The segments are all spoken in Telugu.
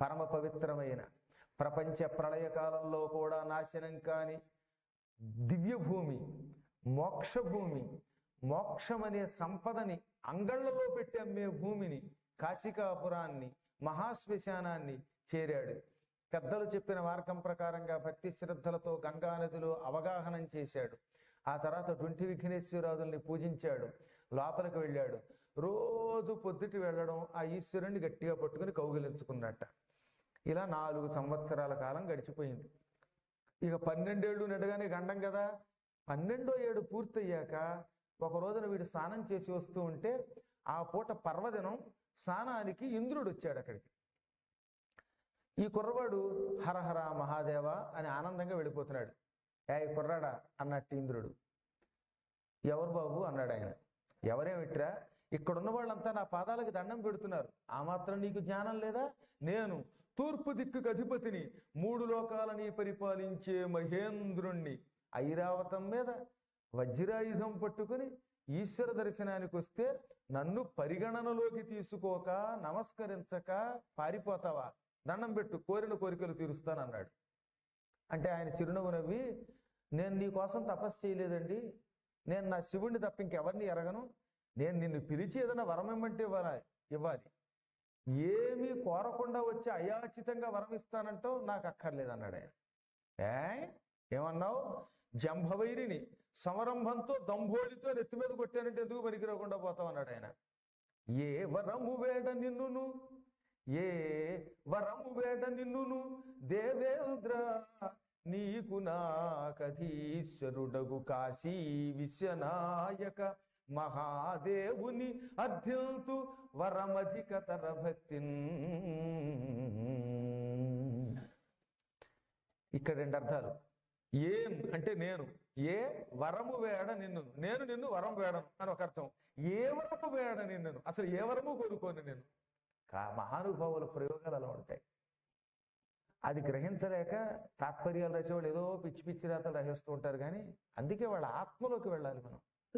పరమ పవిత్రమైన ప్రపంచ ప్రళయ కాలంలో కూడా నాశనం కాని దివ్య భూమి మోక్ష భూమి మోక్షం అనే సంపదని అంగళ్ళలో పెట్టి అమ్మే భూమిని కాశికాపురాన్ని మహాశ్మశానాన్ని చేరాడు పెద్దలు చెప్పిన మార్గం ప్రకారంగా భక్తి శ్రద్ధలతో గంగా నదిలో అవగాహనం చేశాడు ఆ తర్వాత ట్వంటీ విఘ్నేశ్వరాదుల్ని పూజించాడు లోపలికి వెళ్ళాడు రోజు పొద్దుటి వెళ్ళడం ఆ ఈశ్వరుణ్ణి గట్టిగా పట్టుకుని కౌగిలించుకున్నట్ట ఇలా నాలుగు సంవత్సరాల కాలం గడిచిపోయింది ఇక పన్నెండేళ్ళు నెడగానే గండం కదా పన్నెండో ఏడు పూర్తయ్యాక ఒక రోజున వీడు స్నానం చేసి వస్తూ ఉంటే ఆ పూట పర్వదినం స్నానానికి ఇంద్రుడు వచ్చాడు అక్కడికి ఈ కుర్రవాడు హరహర మహాదేవ అని ఆనందంగా వెళ్ళిపోతున్నాడు ఏ కుర్రాడా అన్నట్టు ఇంద్రుడు ఎవరు బాబు అన్నాడు ఆయన ఎవరేమిట్రా ఇక్కడున్న వాళ్ళంతా నా పాదాలకి దండం పెడుతున్నారు ఆ మాత్రం నీకు జ్ఞానం లేదా నేను తూర్పు దిక్కుకు అధిపతిని మూడు లోకాలని పరిపాలించే మహేంద్రుణ్ణి ఐరావతం మీద వజ్రాయుధం పట్టుకుని ఈశ్వర దర్శనానికి వస్తే నన్ను పరిగణనలోకి తీసుకోక నమస్కరించక పారిపోతావా దండం పెట్టు కోరిన కోరికలు తీరుస్తానన్నాడు అంటే ఆయన చిరునవ్వు నవ్వి నేను నీ కోసం తపస్సు చేయలేదండి నేను నా శివుణ్ణి తప్ప ఇంకెవరిని ఎరగను నేను నిన్ను పిలిచి ఏదైనా వరం ఇమ్మంటే ఇవ్వాలి ఇవ్వాలి ఏమీ కోరకుండా వచ్చి అయాచితంగా వరం ఇస్తానంటో నాకు అక్కర్లేదు అన్నాడు ఆయన ఏ ఏమన్నావు జంభవైరిని సమరంభంతో దంభోళితో నెత్తి మీద కొట్టానంటే ఎందుకు పనికిరాకుండా పోతావు అన్నాడు ఆయన ఏ వరము వేడ నిన్నును ఏ వరము వేడ నిన్నును దేవేంద్ర నీకు నాకధీశ్వరుడగు కాశీ విశ్వనాయక మహాదేవుని అధ్యంతు వరమధికతర భక్తిన్ ఇక్కడ రెండు అర్థాలు ఏం అంటే నేను ఏ వరము వేడ నిన్ను నేను నిన్ను వరం వేడను అని ఒక అర్థం ఏ వరము వేడ నిన్ను అసలు ఏ వరము కోరుకోను నేను కా- మహానుభావుల ప్రయోగాలు అలా ఉంటాయి అది గ్రహించలేక తాత్పర్యాలు రాసేవాళ్ళు ఏదో పిచ్చి పిచ్చి రాతలు రాసేస్తూ ఉంటారు కానీ అందుకే వాళ్ళ ఆత్మలోకి వెళ్ళాలి మనం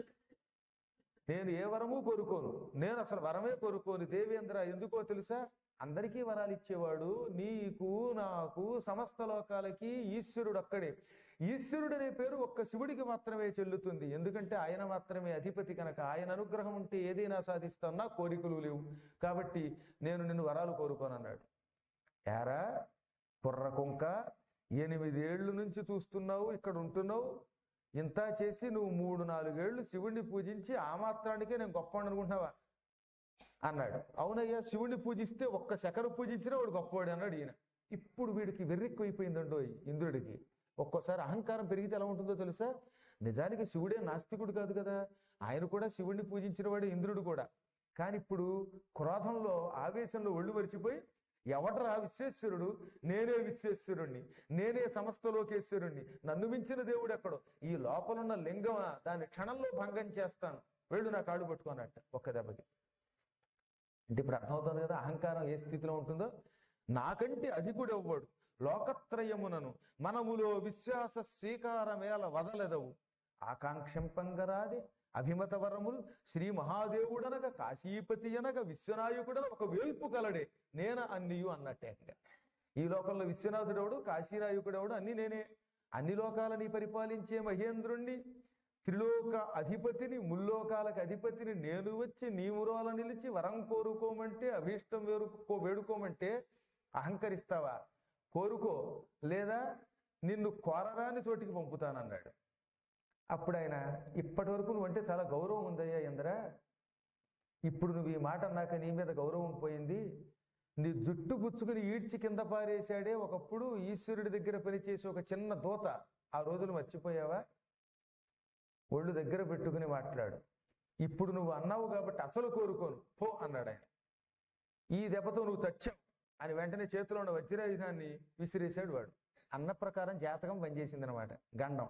నేను ఏ వరము కోరుకోను నేను అసలు వరమే కోరుకోను దేవేంద్ర ఎందుకో తెలుసా అందరికీ వరాలు ఇచ్చేవాడు నీకు నాకు సమస్త లోకాలకి ఈశ్వరుడు అక్కడే ఈశ్వరుడు అనే పేరు ఒక్క శివుడికి మాత్రమే చెల్లుతుంది ఎందుకంటే ఆయన మాత్రమే అధిపతి కనుక ఆయన అనుగ్రహం ఉంటే ఏదైనా సాధిస్తాన్నా కోరికలు లేవు కాబట్టి నేను నిన్ను వరాలు కోరుకోను అన్నాడు ఏరా కుర్ర కుంక ఎనిమిదేళ్ల నుంచి చూస్తున్నావు ఇక్కడ ఉంటున్నావు ఇంత చేసి నువ్వు మూడు నాలుగేళ్లు శివుణ్ణి పూజించి ఆ మాత్రానికే నేను గొప్పవాడు అనుకుంటున్నావా అన్నాడు అవునయ్యా శివుణ్ణి పూజిస్తే ఒక్క శకరు పూజించినా వాడు గొప్పవాడు అన్నాడు ఈయన ఇప్పుడు వీడికి వెర్రెక్కువైపోయిందండో ఇంద్రుడికి ఒక్కోసారి అహంకారం పెరిగితే ఎలా ఉంటుందో తెలుసా నిజానికి శివుడే నాస్తికుడు కాదు కదా ఆయన కూడా శివుణ్ణి పూజించిన వాడే ఇంద్రుడు కూడా కానీ ఇప్పుడు క్రోధంలో ఆవేశంలో ఒళ్ళు మరిచిపోయి ఎవడరా విశ్వేశ్వరుడు నేనే విశ్వేశ్వరుణ్ణి నేనే సమస్త లోకేశ్వరుణ్ణి నన్ను మించిన దేవుడు ఎక్కడో ఈ లోపలున్న లింగమా దాన్ని క్షణంలో భంగం చేస్తాను వెళ్ళు నా కాళ్ళు పట్టుకోనట్ట ఒక్క దెబ్బకి అంటే ఇప్పుడు అర్థమవుతుంది కదా అహంకారం ఏ స్థితిలో ఉంటుందో నాకంటే అధికుడు ఎవ్వడు లోకత్రయమునను మనములో విశ్వాస స్వీకారమేల వదలెదవు ఆకాంక్షంపంగరాది అభిమత వరములు శ్రీ మహాదేవుడనగా కాశీపతి అనగా విశ్వనాయకుడన ఒక వేల్పు కలడే నేన అన్నియు అన్నట్టే ఇంకా. ఈ లోకంలో విశ్వనాథుడెవడు కాశీనాయకుడెవడు అన్ని నేనే అన్ని లోకాలని పరిపాలించే మహేంద్రుణ్ణి త్రిలోక అధిపతిని ముల్లోకాలకు అధిపతిని నేను వచ్చి నీ మురోల నిలిచి వరం కోరుకోమంటే అభీష్టం వేరుకో వేడుకోమంటే అహంకరిస్తావా కోరుకో లేదా నిన్ను కోరరాని చోటికి పంపుతానన్నాడు అప్పుడు ఆయన ఇప్పటి వరకు నువ్వంటే చాలా గౌరవం ఉందయ్యా ఇంద్ర ఇప్పుడు నువ్వు ఈ మాట అన్నాక నీ మీద గౌరవం పోయింది నీ జుట్టు పుచ్చుకుని ఈడ్చి కింద పారేశాడే ఒకప్పుడు ఈశ్వరుడి దగ్గర పనిచేసి ఒక చిన్న దూత ఆ రోజులు మర్చిపోయావా ఒళ్ళు దగ్గర పెట్టుకుని మాట్లాడు ఇప్పుడు నువ్వు అన్నావు కాబట్టి అసలు కోరుకోను పో అన్నాడు ఆయన ఈ దెబ్బతో నువ్వు చచ్చావు అని వెంటనే చేతిలో ఉన్న వజ్రాయుధాన్ని విసిరేశాడు వాడు అన్న ప్రకారం జాతకం పనిచేసింది అనమాట గండం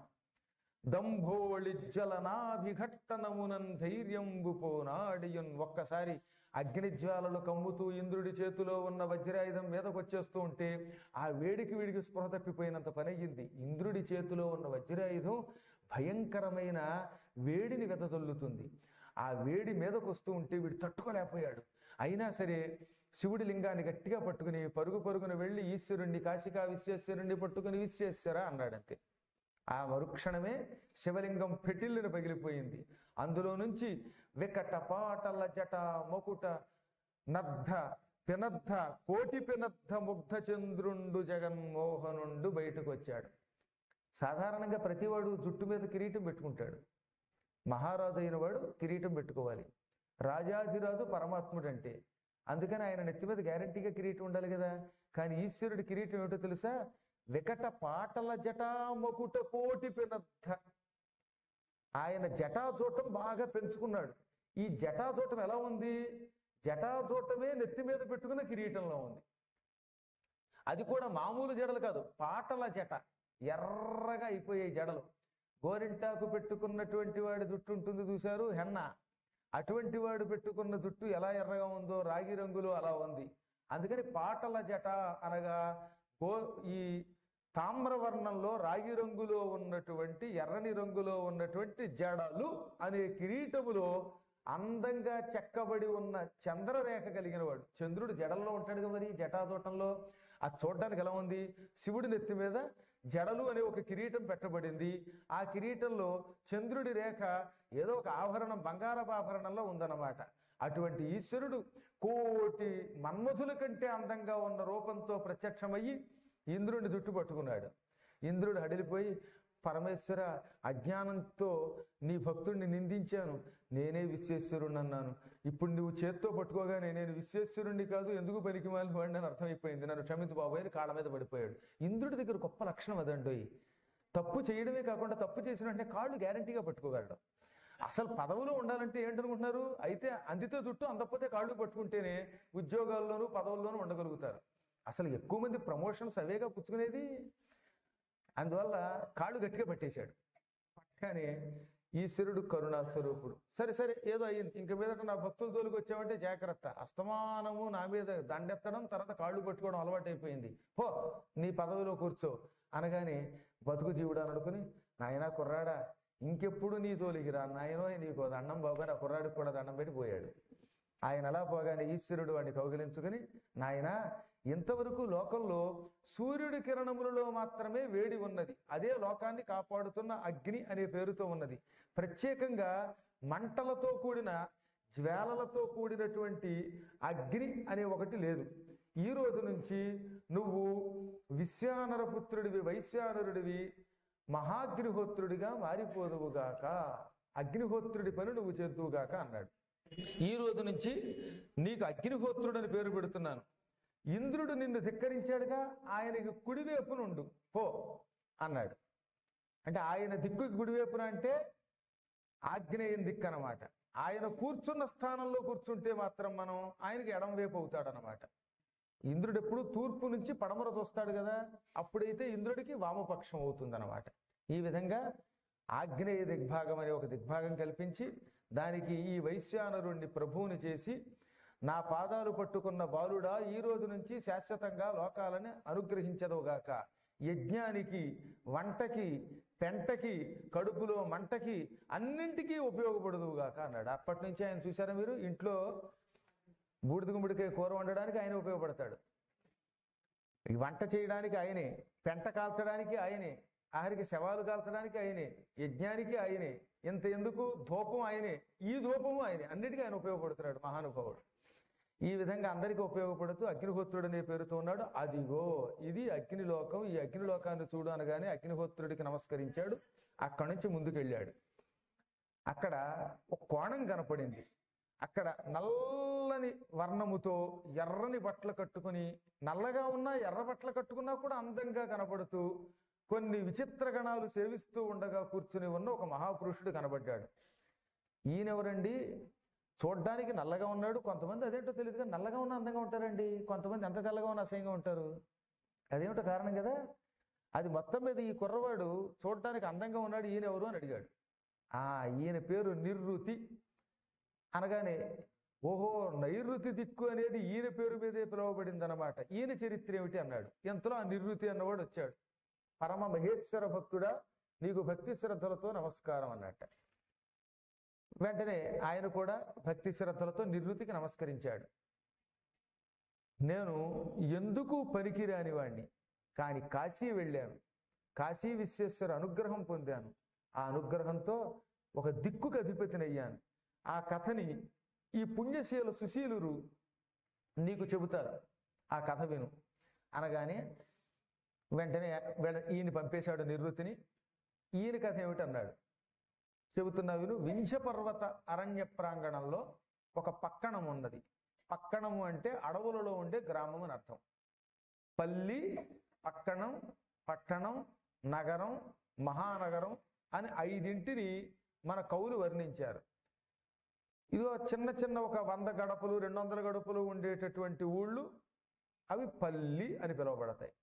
దంభోళిజ్జలనాభిఘట్టనమునన్ ధైర్యంబు పోనాడియున్ ఒక్కసారి అగ్నిజ్వాలలు కమ్ముతూ ఇంద్రుడి చేతిలో ఉన్న వజ్రాయుధం మీదకి వచ్చేస్తూ ఉంటే ఆ వేడికి వీడికి స్పృహ తప్పిపోయినంత పని అయ్యింది ఇంద్రుడి చేతిలో ఉన్న వజ్రాయుధం భయంకరమైన వేడిని వెదజల్లుతుంది ఆ వేడి మీదకు వస్తూ ఉంటే వీడు తట్టుకోలేకపోయాడు అయినా సరే శివుడి లింగాన్ని గట్టిగా పట్టుకుని పరుగు పరుగున వెళ్ళి ఈశ్వరుణ్ణి కాశికా విశ్వేశ్వరుణ్ణి పట్టుకుని విశ్వేశ్వరా అన్నాడంతే ఆ మరుక్షణమే శివలింగం పెటిల్లున పగిలిపోయింది అందులో నుంచి వికట పాటల జట మొకుట నద్ధ పినద్ధ కోటి పినద్ధ ముగ్ధ చంద్రుండు జగన్మోహనుండు బయటకు వచ్చాడు సాధారణంగా ప్రతివాడు జుట్టు మీద కిరీటం పెట్టుకుంటాడు మహారాజు అయిన వాడు కిరీటం పెట్టుకోవాలి రాజాధిరాజు పరమాత్ముడు అంటే అందుకని ఆయన నెత్తి మీద గ్యారంటీగా కిరీటం ఉండాలి కదా కానీ ఈశ్వరుడి కిరీటం ఏమిటో తెలుసా వికట పాటల జటామకుట కోటి పినద్ధ ఆయన జటాజూటం బాగా పెంచుకున్నాడు ఈ జటాజూటం ఎలా ఉంది జటాజూటమే నెత్తి మీద పెట్టుకున్న కిరీటంలో ఉంది అది కూడా మామూలు జడలు కాదు పాటల జట ఎర్రగా అయిపోయాయి జడలు గోరింటాకు పెట్టుకున్నటువంటి వాడి జుట్టు ఉంటుంది చూశారు హెన్న అటువంటి వాడు పెట్టుకున్న జుట్టు ఎలా ఎర్రగా ఉందో రాగి రంగులో అలా ఉంది అందుకని పాటల జట అనగా గో ఈ తామ్రవర్ణంలో రాగి రంగులో ఉన్నటువంటి ఎర్రని రంగులో ఉన్నటువంటి జడలు అనే కిరీటములో అందంగా చెక్కబడి ఉన్న చంద్రరేఖ కలిగిన వాడు చంద్రుడు జడల్లో ఉంటాడుగా మరి జటాజూటంలో అది చూడడానికి ఎలా ఉంది శివుడి నెత్తి మీద జడలు అనే ఒక కిరీటం పెట్టబడింది ఆ కిరీటంలో చంద్రుడి రేఖ ఏదో ఒక ఆభరణం బంగారపు ఆభరణంలో ఉందన్నమాట అటువంటి ఈశ్వరుడు కోటి మన్మధుల కంటే అందంగా ఉన్న రూపంతో ప్రత్యక్షమయ్యి ఇంద్రుడిని జుట్టు పట్టుకున్నాడు ఇంద్రుడు హడిలిపోయి పరమేశ్వర అజ్ఞానంతో నీ భక్తుడిని నిందించాను నేనే విశ్వేశ్వరుణ్ణి అన్నాను ఇప్పుడు నువ్వు చేత్తో పట్టుకోగానే నేను విశ్వేశ్వరుణ్ణి కాదు ఎందుకు పనికి మాలిన వాడిని అని అర్థమైపోయింది నన్ను క్షమించు బాబోయ్ అని కాళ్ళ మీద పడిపోయాడు ఇంద్రుడి దగ్గర గొప్ప లక్షణం అదండోయ్ తప్పు చేయడమే కాకుండా తప్పు చేసిన వెంటనే కాళ్ళు గ్యారంటీగా పట్టుకోగలడు అసలు పదవులో ఉండాలంటే ఏంటనుకుంటున్నారు అయితే అందితే చుట్టూ అందకపోతే కాళ్ళు పట్టుకుంటేనే ఉద్యోగాల్లోనూ పదవుల్లోనూ ఉండగలుగుతారు అసలు ఎక్కువ మంది ప్రమోషన్స్ అవేగా పుచ్చుకునేది అందువల్ల కాళ్ళు గట్టిగా పట్టేశాడు పట్టగానే ఈశ్వరుడు కరుణా స్వరూపుడు సరే సరే ఏదో అయ్యింది ఇంక మీదట నా భక్తుల తోలికి వచ్చావంటే జాగ్రత్త అస్తమానము నా మీద దండెత్తడం తర్వాత కాళ్ళు పట్టుకోవడం అలవాటైపోయింది పో నీ పదవిలో కూర్చో అనగానే బతుకు జీవుడు అని అనుకుని నాయనా కుర్రాడా ఇంకెప్పుడు నీ తోలికి రా నాయనో నీకు దండం బాబా నా కుర్రాడికి కూడా దండం పెట్టి పోయాడు ఆయన అలా పోగానే ఈశ్వరుడు వాడిని కౌగిలించుకుని నాయన ఇంతవరకు లోకంలో సూర్యుడి కిరణములలో మాత్రమే వేడి ఉన్నది అదే లోకాన్ని కాపాడుతున్న అగ్ని అనే పేరుతో ఉన్నది ప్రత్యేకంగా మంటలతో కూడిన జ్వాలలతో కూడినటువంటి అగ్ని అనే ఒకటి లేదు ఈ రోజు నుంచి నువ్వు విశ్వానర పుత్రుడివి వైశ్వానరుడివి మహాగ్నిహోత్రుడిగా మారిపోదువుగాక అగ్నిహోత్రుడి పని నువ్వు చేద్దువుగాక అన్నాడు ఈ రోజు నుంచి నీకు అగ్నిహోత్రుడు అని పేరు పెడుతున్నాను ఇంద్రుడు నిన్ను ధిక్కరించాడుగా ఆయనకి కుడివైపున ఉండు పో అన్నాడు అంటే ఆయన దిక్కుకి కుడివైపున అంటే ఆగ్నేయం దిక్కు అనమాట ఆయన కూర్చున్న స్థానంలో కూర్చుంటే మాత్రం మనం ఆయనకి ఎడం వైపు అవుతాడనమాట ఇంద్రుడు ఎప్పుడు తూర్పు నుంచి పడమర చూస్తాడు కదా అప్పుడైతే ఇంద్రుడికి వామపక్షం అవుతుందన్నమాట ఈ విధంగా ఆగ్నేయ దిగ్భాగం అనే ఒక దిగ్భాగం కల్పించి దానికి ఈ వైశ్యానరుణ్ణి ప్రభువుని చేసి నా పాదాలు పట్టుకున్న బాలుడా ఈ రోజు నుంచి శాశ్వతంగా లోకాలని అనుగ్రహించదువుగాక యజ్ఞానికి వంటకి పెంటకి కడుపులో మంటకి అన్నింటికీ ఉపయోగపడదువుగాక అన్నాడు అప్పటి నుంచి ఆయన చూసారా మీరు ఇంట్లో బూడిద గుమ్మడికాయ కూర వండడానికి ఆయన ఉపయోగపడతాడు ఈ వంట చేయడానికి ఆయనే పెంట కాల్చడానికి ఆయనే ఆఖరికి శవాలు కాల్చడానికి ఆయనే యజ్ఞానికి ఆయనే ఇంత ఎందుకు ధూపం ఆయనే ఈ ధూపము ఆయనే అన్నిటికీ ఆయన ఉపయోగపడుతున్నాడు మహానుభావుడు ఈ విధంగా అందరికీ ఉపయోగపడుతూ అగ్నిహోత్రుడు అనే పేరుతో ఉన్నాడు అదిగో ఇది అగ్నిలోకం ఈ అగ్నిలోకాన్ని చూడు అనగానే అగ్నిహోత్రుడికి నమస్కరించాడు అక్కడి నుంచి ముందుకు వెళ్ళాడు అక్కడ ఒక కోణం కనపడింది అక్కడ నల్లని వర్ణముతో ఎర్రని బట్టలు కట్టుకుని నల్లగా ఉన్నా ఎర్ర బట్టలు కట్టుకున్నా కూడా అందంగా కనపడుతూ కొన్ని విచిత్ర గణాలు సేవిస్తూ ఉండగా కూర్చుని ఉన్న ఒక మహాపురుషుడు కనబడ్డాడు ఈయనెవరండి చూడ్డానికి నల్లగా ఉన్నాడు కొంతమంది అదేంటో తెలియదు కానీ నల్లగా ఉన్న అందంగా ఉంటారండి కొంతమంది ఎంత తెల్లగా ఉన్న అసహ్యంగా ఉంటారు అదేమిటో కారణం కదా అది మొత్తం మీద ఈ కుర్రవాడు చూడటానికి అందంగా ఉన్నాడు ఈయన ఎవరు అని అడిగాడు ఆ ఈయన పేరు నిర్రుతి అనగానే ఓహో నైరుతి దిక్కు అనేది ఈయన పేరు మీదే పిలువబడింది అనమాట ఈయన చరిత్ర ఏమిటి అన్నాడు ఎంతలో ఆ నిర్రుతి అన్నవాడు వచ్చాడు పరమ మహేశ్వర భక్తుడా నీకు భక్తి శ్రద్ధలతో నమస్కారం అన్నట్ట వెంటనే ఆయన కూడా భక్తి శ్రద్ధలతో నిర్వృతికి నమస్కరించాడు నేను ఎందుకు పనికిరాని వాణ్ణి కానీ కాశీ వెళ్ళాను కాశీ విశ్వేశ్వర అనుగ్రహం పొందాను ఆ అనుగ్రహంతో ఒక దిక్కుకు అధిపతినయ్యాను ఆ కథని ఈ పుణ్యశీల సుశీలురు నీకు చెబుతారు ఆ కథ విను అనగానే వెంటనే వీళ్ళ- ఈయన పంపేశాడు నివృత్తిని ఈయన కథ ఏమిటన్నాడు చెబుతున్నా విను వింధ్య పర్వత అరణ్య ప్రాంగణంలో ఒక పక్కణం ఉన్నది పక్కణము అంటే అడవులలో ఉండే గ్రామం అని అర్థం పల్లి పక్కణం పట్టణం నగరం మహానగరం అని ఐదింటిని మన కవులు వర్ణించారు ఇదిగో చిన్న చిన్న ఒక వంద గడపలు రెండు వందల గడపలు ఉండేటటువంటి ఊళ్ళు అవి పల్లి అని పిలువబడతాయి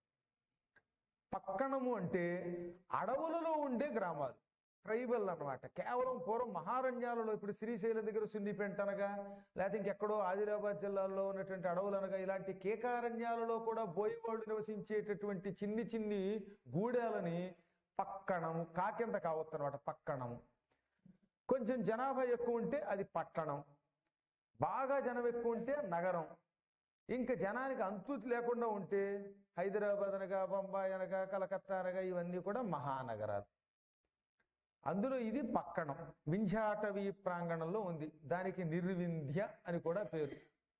పక్కణము అంటే అడవులలో ఉండే గ్రామాలు ట్రైబల్ అన్నమాట కేవలం పూర్వం మహారణ్యాలలో ఇప్పుడు శ్రీశైలం దగ్గర సున్నిపెంట అనగా లేకపోతే ఇంకెక్కడో ఆదిలాబాద్ జిల్లాలో ఉన్నటువంటి అడవులు అనగా ఇలాంటి కేకారణ్యాలలో కూడా బోయవాళ్ళు నివసించేటటువంటి చిన్ని చిన్ని గూడెలని పక్కణము కాకింద కావచ్చు అనమాట పక్కణము కొంచెం జనాభా ఎక్కువ ఉంటే అది పట్టణం బాగా జనం ఎక్కువ ఉంటే నగరం ఇంకా జనానికి అంతు లేకుండా ఉంటే హైదరాబాద్ అనగా బొంబాయి అనగా కలకత్తా అనగా ఇవన్నీ కూడా మహానగరాలు అందులో ఇది పక్కణం వింధ్యాటవీ ప్రాంగణంలో ఉంది దానికి నిర్వింధ్య అని కూడా పేరు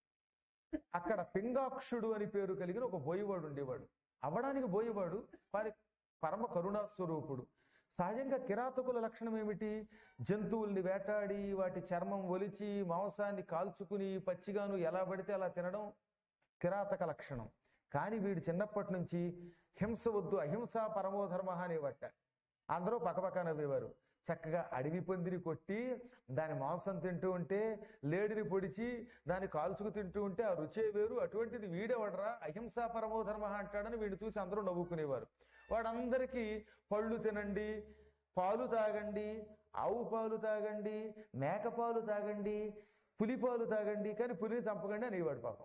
అక్కడ పింగాక్షుడు అని పేరు కలిగిన ఒక బోయవాడు ఉండేవాడు అవడానికి బోయవాడు వారి పరమ కరుణా స్వరూపుడు సహజంగా కిరాతకుల లక్షణం ఏమిటి జంతువుల్ని వేటాడి వాటి చర్మం ఒలిచి మాంసాన్ని కాల్చుకుని పచ్చిగాను ఎలా పడితే అలా తినడం కిరాతక లక్షణం కానీ వీడు చిన్నప్పటి నుంచి హింస వద్దు అహింస పరమోధర్మ అనేవట అందరూ పక్కపక్క నవ్వేవారు చక్కగా అడవి పందిని కొట్టి దాని మాంసం తింటూ ఉంటే లేడిని పొడిచి దాన్ని కాల్చుకు తింటూ ఉంటే ఆ రుచే వేరు అటువంటిది వీడెవడరా అహింసా పరమోధర్మ అంటాడని వీడిని చూసి అందరూ నవ్వుకునేవారు వాడందరికీ పళ్ళు తినండి పాలు తాగండి ఆవు పాలు తాగండి మేక పాలు తాగండి పులి పాలు తాగండి కానీ పులిని చంపకండి అనేవాడు పాపం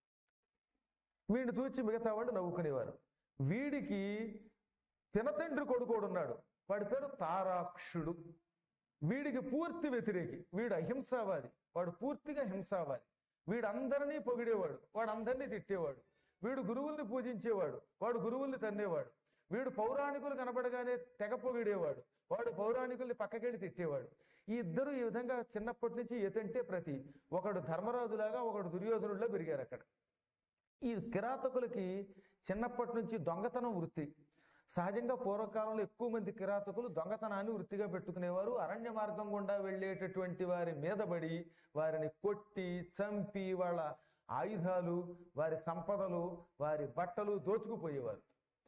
వీడిని చూచి మిగతా వాళ్ళు నవ్వుకునేవారు వీడికి తినతండ్రి కొడుకోడు ఉన్నాడు వాడి పేరు తారాక్షుడు వీడికి పూర్తి వ్యతిరేకి వీడు అహింసావాది వాడు పూర్తిగా హింసావాది వీడు అందరినీ పొగిడేవాడు వాడు అందరినీ తిట్టేవాడు వీడు గురువుల్ని పూజించేవాడు వాడు గురువుల్ని తన్నేవాడు వీడు పౌరాణికులు కనబడగానే తెగ పొగిడేవాడు వాడు పౌరాణికుల్ని పక్కకెళ్ళి తిట్టేవాడు ఈ ఇద్దరు ఈ విధంగా చిన్నప్పటి నుంచి ఎతంటే ప్రతి ఒకడు ధర్మరాజులాగా ఒకడు దుర్యోధనుడిలా పెరిగారు అక్కడ ఈ కిరాతకులకి చిన్నప్పటి నుంచి దొంగతనం వృత్తి సహజంగా పూర్వకాలంలో ఎక్కువ మంది కిరాతకులు దొంగతనాన్ని వృత్తిగా పెట్టుకునేవారు అరణ్య మార్గం గుండా వెళ్ళేటటువంటి వారి మీద పడి వారిని కొట్టి చంపి వాళ్ళ ఆయుధాలు వారి సంపదలు వారి బట్టలు దోచుకుపోయేవారు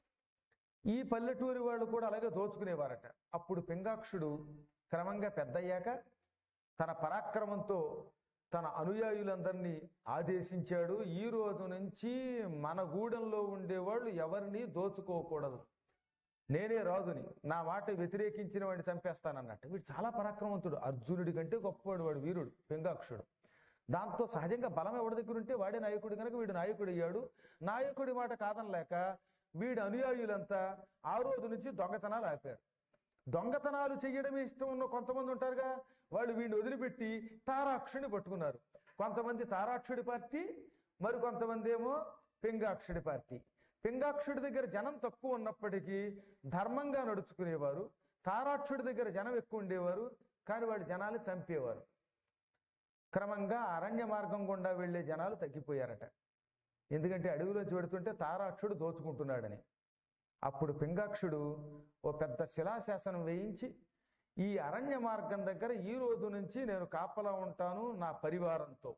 ఈ పల్లెటూరి వాళ్ళు కూడా అలాగే దోచుకునేవారట అప్పుడు పింగాక్షుడు క్రమంగా పెద్దయ్యాక తన పరాక్రమంతో తన అనుయాయులందరినీ ఆదేశించాడు ఈ రోజు నుంచి మన గూడెంలో ఉండేవాళ్ళు ఎవరిని దోచుకోకూడదు నేనే రాజుని నా మాట వ్యతిరేకించిన వాడిని చంపేస్తానన్నట్టు వీడు చాలా పరాక్రమవంతుడు అర్జునుడి కంటే గొప్పవాడు వాడు వీరుడు పింగాక్షుడు దాంతో సహజంగా బలం ఎవరి దగ్గర ఉంటే వాడే నాయకుడు కనుక వీడు నాయకుడు అయ్యాడు నాయకుడి మాట కాదనలేక వీడి అనుయాయులంతా ఆ రోజు నుంచి దొంగతనాలు ఆపారు దొంగతనాలు చేయడమే ఇష్టం ఉన్న కొంతమంది ఉంటారుగా వాళ్ళు వీడిని వదిలిపెట్టి తారాక్షుడిని పట్టుకున్నారు కొంతమంది తారాక్షుడి పార్టీ మరి కొంతమంది ఏమో పింగాక్షుడి పార్టీ పింగాక్షుడి దగ్గర జనం తక్కువ ఉన్నప్పటికీ ధర్మంగా నడుచుకునేవారు తారాక్షుడి దగ్గర జనం ఎక్కువ ఉండేవారు కానీ వాడి జనాలు చంపేవారు క్రమంగా అరణ్య మార్గం గుండా వెళ్ళే జనాలు తగ్గిపోయారట ఎందుకంటే అడవిలోంచి పెడుతుంటే తారాక్షుడు దోచుకుంటున్నాడని అప్పుడు పింగాక్షుడు ఓ పెద్ద శిలాశాసనం వేయించి ఈ అరణ్య మార్గం దగ్గర ఈ రోజు నుంచి నేను కాపలా ఉంటాను నా పరివారంతో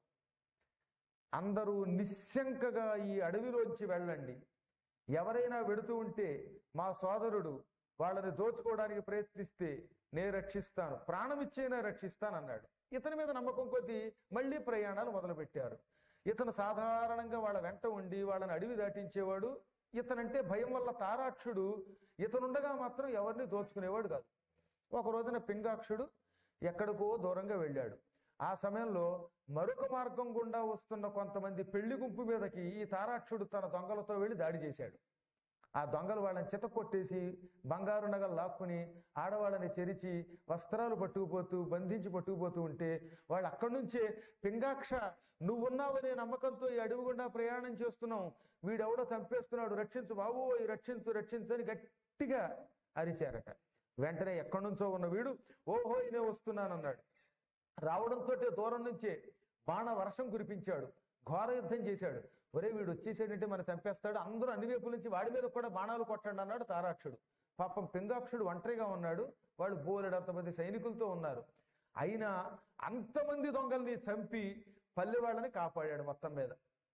అందరూ నిశ్శంకగా ఈ అడవిలోంచి వెళ్ళండి ఎవరైనా వెడుతూ ఉంటే మా సోదరుడు వాళ్ళని దోచుకోవడానికి ప్రయత్నిస్తే నేను రక్షిస్తాను ప్రాణం ఇచ్చైనా రక్షిస్తాను అన్నాడు ఇతని మీద నమ్మకం కొద్దీ మళ్ళీ ప్రయాణాలు మొదలుపెట్టారు ఇతను సాధారణంగా వాళ్ళ వెంట ఉండి వాళ్ళని అడవి దాటించేవాడు ఇతనంటే భయం వల్ల తారాక్షుడు ఇతనుండగా మాత్రం ఎవరిని దోచుకునేవాడు కాదు ఒక రోజున పింగాక్షుడు ఎక్కడికో దూరంగా వెళ్ళాడు ఆ సమయంలో మరొక మార్గం గుండా వస్తున్న కొంతమంది పెళ్లి గుంపు మీదకి ఈ తారాక్షుడు తన దొంగలతో వెళ్ళి దాడి చేశాడు ఆ దొంగలు వాళ్ళని చిత కొట్టేసి బంగారు నగలు లాక్కుని ఆడవాళ్ళని చెరిచి వస్త్రాలు పట్టుకుపోతూ బంధించి పట్టుకుపోతూ ఉంటే వాళ్ళు అక్కడి నుంచే పింగాక్ష నువ్వున్నావనే నమ్మకంతో ఈ అడవి గుండా ప్రయాణం చేస్తున్నాం వీడెవడో చంపేస్తున్నాడు రక్షించు బాబు రక్షించు రక్షించు అని గట్టిగా అరిచారట వెంటనే ఎక్కడి నుంచో ఉన్న వీడు ఓహో ఇనే వస్తున్నానన్నాడు రావడంతో దూరం నుంచే బాణ వర్షం కురిపించాడు ఘోర యుద్ధం చేశాడు ఒరే వీడు వచ్చేసాడంటే మనం చంపేస్తాడు అందరూ అన్ని వైపుల నుంచి వాడి మీద కూడా బాణాలు కొట్టండి అన్నాడు తారాక్షుడు పాపం పింగాక్షుడు ఒంటరిగా ఉన్నాడు వాళ్ళు బోలెడంతమంది సైనికులతో ఉన్నారు అయినా అంతమంది దొంగల్ని చంపి పల్లె వాళ్ళని కాపాడాడు మొత్తం మీద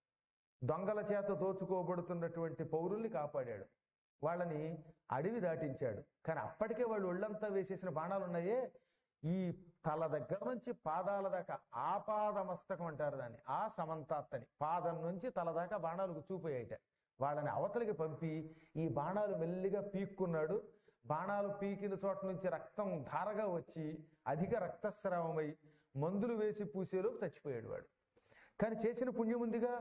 దొంగల చేత దోచుకోబడుతున్నటువంటి పౌరుల్ని కాపాడాడు వాళ్ళని అడవి దాటించాడు కానీ అప్పటికే వాళ్ళు ఒళ్ళంతా వేసేసిన బాణాలు ఉన్నాయే ఈ తల దగ్గర నుంచి పాదాల దాకా ఆపాద మస్తకం అంటారు దాన్ని ఆ సమంతాత్తని పాదం నుంచి తల దాకా బాణాలు గుచ్చుకుపోయాయిట వాళ్ళని అవతలికి పంపి ఈ బాణాలు మెల్లిగా పీక్కున్నాడు బాణాలు పీకిన చోట నుంచి రక్తం ధారగా వచ్చి అధిక రక్తస్రావమై మందులు వేసి పూసేలో చచ్చిపోయాడు వాడు కానీ చేసిన పుణ్యం ఉందిగా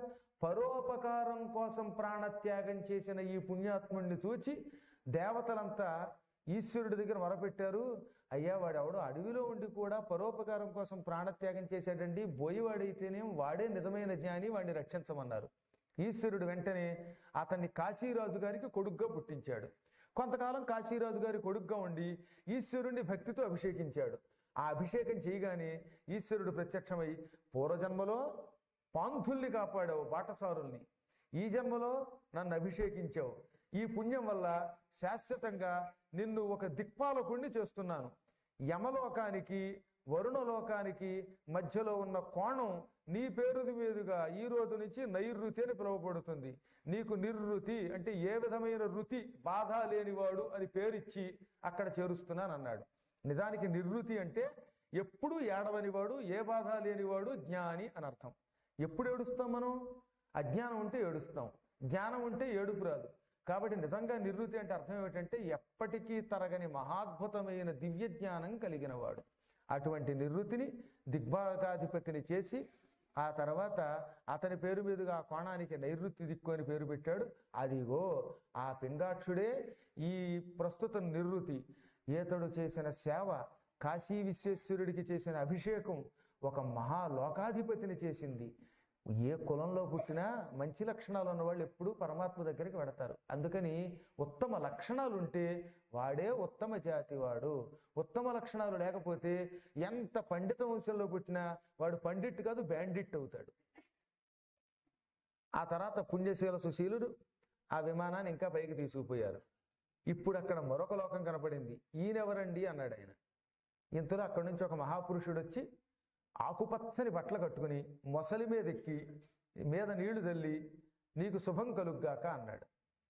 పరోపకారం కోసం ప్రాణత్యాగం చేసిన ఈ పుణ్యాత్ముడిని చూచి దేవతలంతా ఈశ్వరుడి దగ్గర మొరపెట్టారు అయ్యా వాడెవడో అడవిలో ఉండి కూడా పరోపకారం కోసం ప్రాణత్యాగం చేశాడండి బోయివాడైతేనేం వాడే నిజమైన జ్ఞాని వాడిని రక్షించమన్నారు ఈశ్వరుడు వెంటనే అతన్ని కాశీరాజు గారికి కొడుగ్గా పుట్టించాడు కొంతకాలం కాశీరాజు గారి కొడుగ్గా ఉండి ఈశ్వరుణ్ణి భక్తితో అభిషేకించాడు ఆ అభిషేకం చేయగానే ఈశ్వరుడు ప్రత్యక్షమై పూర్వజన్మలో పాంథుల్ని కాపాడావు బాటసారుల్ని ఈ జన్మలో నన్ను అభిషేకించావు ఈ పుణ్యం వల్ల శాశ్వతంగా నిన్ను ఒక దిక్పాలకుణ్ణి చేస్తున్నాను యమలోకానికి వరుణలోకానికి మధ్యలో ఉన్న కోణం నీ పేరు మీదుగా ఈ రోజు నుంచి నైరుతి అని పిలువబడుతుంది నీకు నిర్రుతి అంటే ఏ విధమైన రుతి బాధ లేనివాడు అని పేరిచ్చి అక్కడ చేరుస్తున్నాను అన్నాడు నిజానికి నిర్రుతి అంటే ఎప్పుడూ ఏడవనివాడు ఏ బాధ లేనివాడు జ్ఞాని అని అర్థం ఎప్పుడు ఏడుస్తాం మనం అజ్ఞానం ఉంటే ఏడుస్తాం జ్ఞానం ఉంటే ఏడుపు రాదు కాబట్టి నిజంగా నిర్వృతి అంటే అర్థం ఏమిటంటే ఎప్పటికీ తరగని మహాద్భుతమైన దివ్య జ్ఞానం కలిగిన వాడు అటువంటి నిర్వృతిని దిగ్భాగాధిపతిని చేసి ఆ తర్వాత అతని పేరు మీదుగా ఆ కోణానికి నైరుతి దిక్కు అని పేరు పెట్టాడు అదిగో ఆ పింగాక్షుడే ఈ ప్రస్తుత నిర్వృతి ఈతడు చేసిన సేవ కాశీ విశ్వేశ్వరుడికి చేసిన అభిషేకం ఒక మహాలోకాధిపతిని చేసింది ఏ కులంలో పుట్టినా మంచి లక్షణాలు ఉన్న వాళ్ళు ఎప్పుడూ పరమాత్మ దగ్గరికి వెడతారు అందుకని ఉత్తమ లక్షణాలు ఉంటే వాడే ఉత్తమ జాతి వాడు ఉత్తమ లక్షణాలు లేకపోతే ఎంత పండిత వంశంలో పుట్టినా వాడు పండిట్ కాదు బ్యాండిట్ అవుతాడు ఆ తర్వాత పుణ్యశీల సుశీలుడు ఆ విమానాన్ని ఇంకా పైకి తీసుకుపోయారు ఇప్పుడు అక్కడ మరొక లోకం కనపడింది ఈయనెవరండి అన్నాడు ఆయన ఇంతలో అక్కడి నుంచి ఒక మహాపురుషుడు వచ్చి ఆకుపచ్చని బట్టలు కట్టుకుని మొసలి మీద ఎక్కి మీద నీళ్లు తల్లి నీకు శుభం కలుగ్గాక అన్నాడు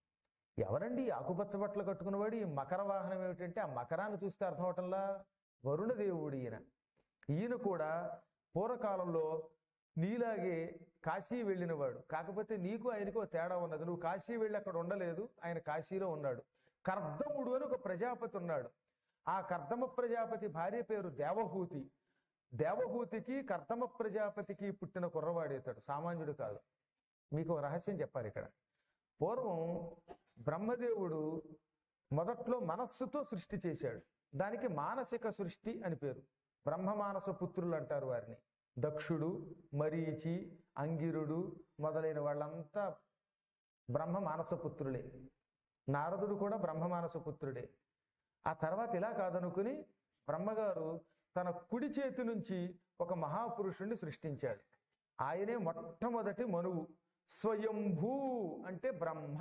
ఎవరండి ఈ ఆకుపచ్చ బట్టలు కట్టుకున్నవాడు ఈ మకర వాహనం ఏమిటంటే ఆ మకరాన్ని చూస్తే అర్థం అవటంలా వరుణదేవుడు ఈయన ఈయన కూడా పూర్వకాలంలో నీలాగే కాశీ వెళ్ళినవాడు కాకపోతే నీకు ఆయనకు ఓ తేడా ఉన్నది నువ్వు కాశీ వెళ్ళి అక్కడ ఉండలేదు ఆయన కాశీలో ఉన్నాడు కర్దముడు అని ఒక ప్రజాపతి ఉన్నాడు ఆ కర్దమ ప్రజాపతి భార్య పేరు దేవహూతి దేవహూతికి కర్దమ ప్రజాపతికి పుట్టిన కుర్రవాడేతాడు సామాన్యుడు కాదు మీకు ఒక రహస్యం చెప్పాలి ఇక్కడ పూర్వం బ్రహ్మదేవుడు మొదట్లో మనస్సుతో సృష్టి చేశాడు దానికి మానసిక సృష్టి అని పేరు బ్రహ్మమానస పుత్రులు అంటారు వారిని దక్షుడు మరీచి అంగిరుడు మొదలైన వాళ్ళంతా బ్రహ్మ మానస పుత్రులే నారదుడు కూడా బ్రహ్మమానస పుత్రుడే ఆ తర్వాత ఇలా కాదనుకుని బ్రహ్మగారు తన కుడి చేతి నుంచి ఒక మహాపురుషుణ్ణి సృష్టించాడు ఆయనే మొట్టమొదటి మనువు స్వయంభూ అంటే బ్రహ్మ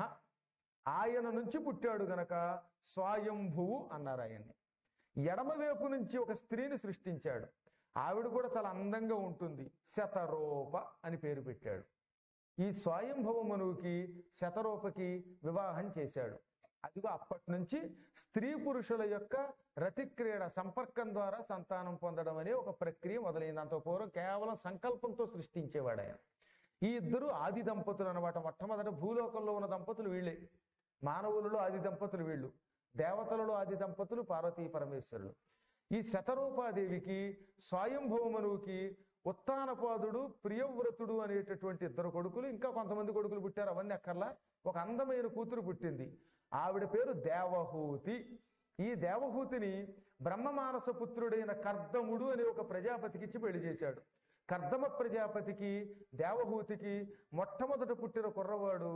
ఆయన నుంచి పుట్టాడు గనక స్వయంభువు అన్నారు ఆయన్ని ఎడమవైపు నుంచి ఒక స్త్రీని సృష్టించాడు ఆవిడ కూడా చాలా అందంగా ఉంటుంది శతరూప అని పేరు పెట్టాడు ఈ స్వయంభవ మనువుకి శతరూపకి వివాహం చేశాడు అదిగో అప్పటి నుంచి స్త్రీ పురుషుల యొక్క రతిక్రీడ సంపర్కం ద్వారా సంతానం పొందడం అనే ఒక ప్రక్రియ మొదలైంది అంత పూర్వం కేవలం సంకల్పంతో సృష్టించేవాడు ఆయన ఈ ఇద్దరు ఆది దంపతులు అనమాట మొట్టమొదట భూలోకంలో ఉన్న దంపతులు వీళ్ళే మానవులలో ఆది దంపతులు వీళ్ళు దేవతలలో ఆది దంపతులు పార్వతీ పరమేశ్వరులు ఈ శతరూపాదేవికి స్వయంభవమనువుకి ఉత్తానపాదుడు ప్రియవ్రతుడు అనేటటువంటి ఇద్దరు కొడుకులు ఇంకా కొంతమంది కొడుకులు పుట్టారు అవన్నీ అక్కర్లా ఒక అందమైన కూతురు పుట్టింది ఆవిడ పేరు దేవహూతి ఈ దేవహూతిని బ్రహ్మమానస పుత్రుడైన కర్దముడు అనే ఒక ప్రజాపతికి ఇచ్చి పెళ్లి చేశాడు కర్దమ ప్రజాపతికి దేవహూతికి మొట్టమొదట పుట్టిన కుర్రవాడు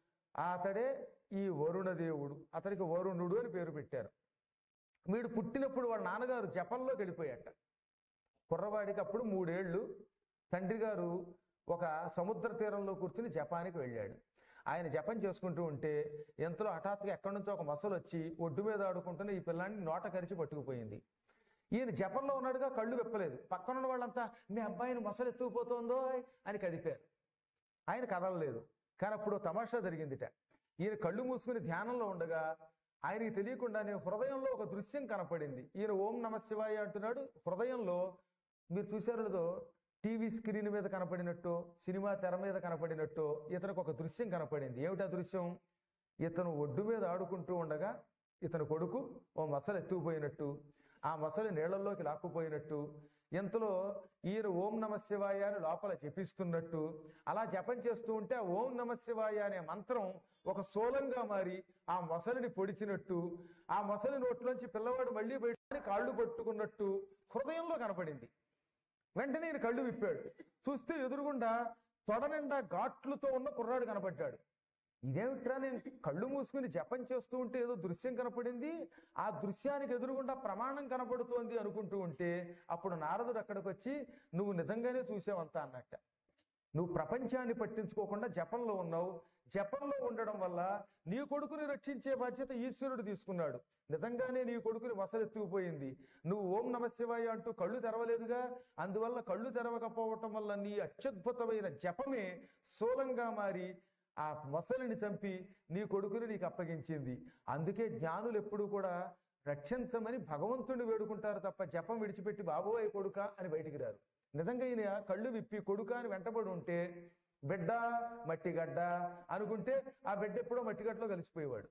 అతడే ఈ వరుణదేవుడు అతనికి వరుణుడు అని పేరు పెట్టారు వీడు పుట్టినప్పుడు వాళ్ళ నాన్నగారు జపంలోకి వెళ్ళిపోయాట కుర్రవాడికి అప్పుడు మూడేళ్లు తండ్రి గారు ఒక సముద్ర తీరంలో కూర్చుని జపానికి వెళ్ళాడు ఆయన జపం చేసుకుంటూ ఉంటే ఎంతలో హఠాత్తుగా ఎక్కడి నుంచో ఒక మొసలు వచ్చి ఒడ్డు మీద ఆడుకుంటున్న ఈ పిల్లాన్ని నోట కరిచి పట్టుకుపోయింది ఈయన జపంలో ఉన్నాడుగా కళ్ళు విప్పలేదు పక్కన ఉన్న వాళ్ళంతా మీ అబ్బాయిని మొసలు ఎత్తుకుపోతుందో అని కదిపారు ఆయన కదలలేదు కానీ అప్పుడు ఓ తమాషా జరిగిందిట ఈయన కళ్ళు మూసుకుని ధ్యానంలో ఉండగా ఆయనకి తెలియకుండానే హృదయంలో ఒక దృశ్యం కనపడింది ఈయన ఓం నమ శివాయ అంటున్నాడు హృదయంలో మీరు చూశారు లేదో టీవీ స్క్రీన్ మీద కనపడినట్టు సినిమా తెర మీద కనపడినట్టు ఇతనికి ఒక దృశ్యం కనపడింది ఏమిటా దృశ్యం ఇతను ఒడ్డు మీద ఆడుకుంటూ ఉండగా ఇతని కొడుకు ఓ మసలు ఎత్తుకుపోయినట్టు ఆ మసలి నీళ్లలోకి లాక్కుపోయినట్టు ఎంతలో ఈయన ఓం నమ శివాయ అని లోపల జపిస్తున్నట్టు అలా జపం చేస్తూ ఉంటే ఆ ఓం నమ శివాయ అనే మంత్రం ఒక సోలంగా మారి ఆ మొసలిని పొడిచినట్టు ఆ మొసలి నోట్లోంచి పిల్లవాడు మళ్ళీ బయట కాళ్ళు పట్టుకున్నట్టు హృదయంలో కనపడింది వెంటనే ఈయన కళ్ళు విప్పాడు చూస్తే ఎదురుగుండా తొడ నిండా ఘాట్లతో ఉన్న కుర్రాడు కనపడ్డాడు ఇదేమిట్రా నేను కళ్ళు మూసుకుని జపం చేస్తూ ఉంటే ఏదో దృశ్యం కనపడింది ఆ దృశ్యానికి ఎదురుగుండా ప్రమాణం కనపడుతోంది అనుకుంటూ ఉంటే అప్పుడు నారదుడు అక్కడికి వచ్చి నువ్వు నిజంగానే చూసావంతా అన్నట్ట నువ్వు ప్రపంచాన్ని పట్టించుకోకుండా జపంలో ఉన్నావు జపంలో ఉండడం వల్ల నీ కొడుకుని రక్షించే బాధ్యత ఈశ్వరుడు తీసుకున్నాడు నిజంగానే నీ కొడుకుని వసలెత్తుకుపోయింది నువ్వు ఓం నమ శివాయ అంటూ కళ్ళు తెరవలేదుగా అందువల్ల కళ్ళు తెరవకపోవటం వల్ల నీ అత్యద్భుతమైన జపమే స్థూలంగా మారి ఆ మొసలిని చంపి నీ కొడుకుని నీకు అప్పగించింది అందుకే జ్ఞానులు ఎప్పుడూ కూడా రక్షించమని భగవంతుడిని వేడుకుంటారు తప్ప జపం విడిచిపెట్టి బాబోయ్ కొడుక అని బయటికి రారు నిజంగా ఈయన కళ్ళు విప్పి కొడుక అని వెంటబడి ఉంటే బిడ్డ మట్టిగడ్డ అనుకుంటే ఆ బిడ్డ ఎప్పుడో మట్టిగడ్డలో కలిసిపోయేవాడు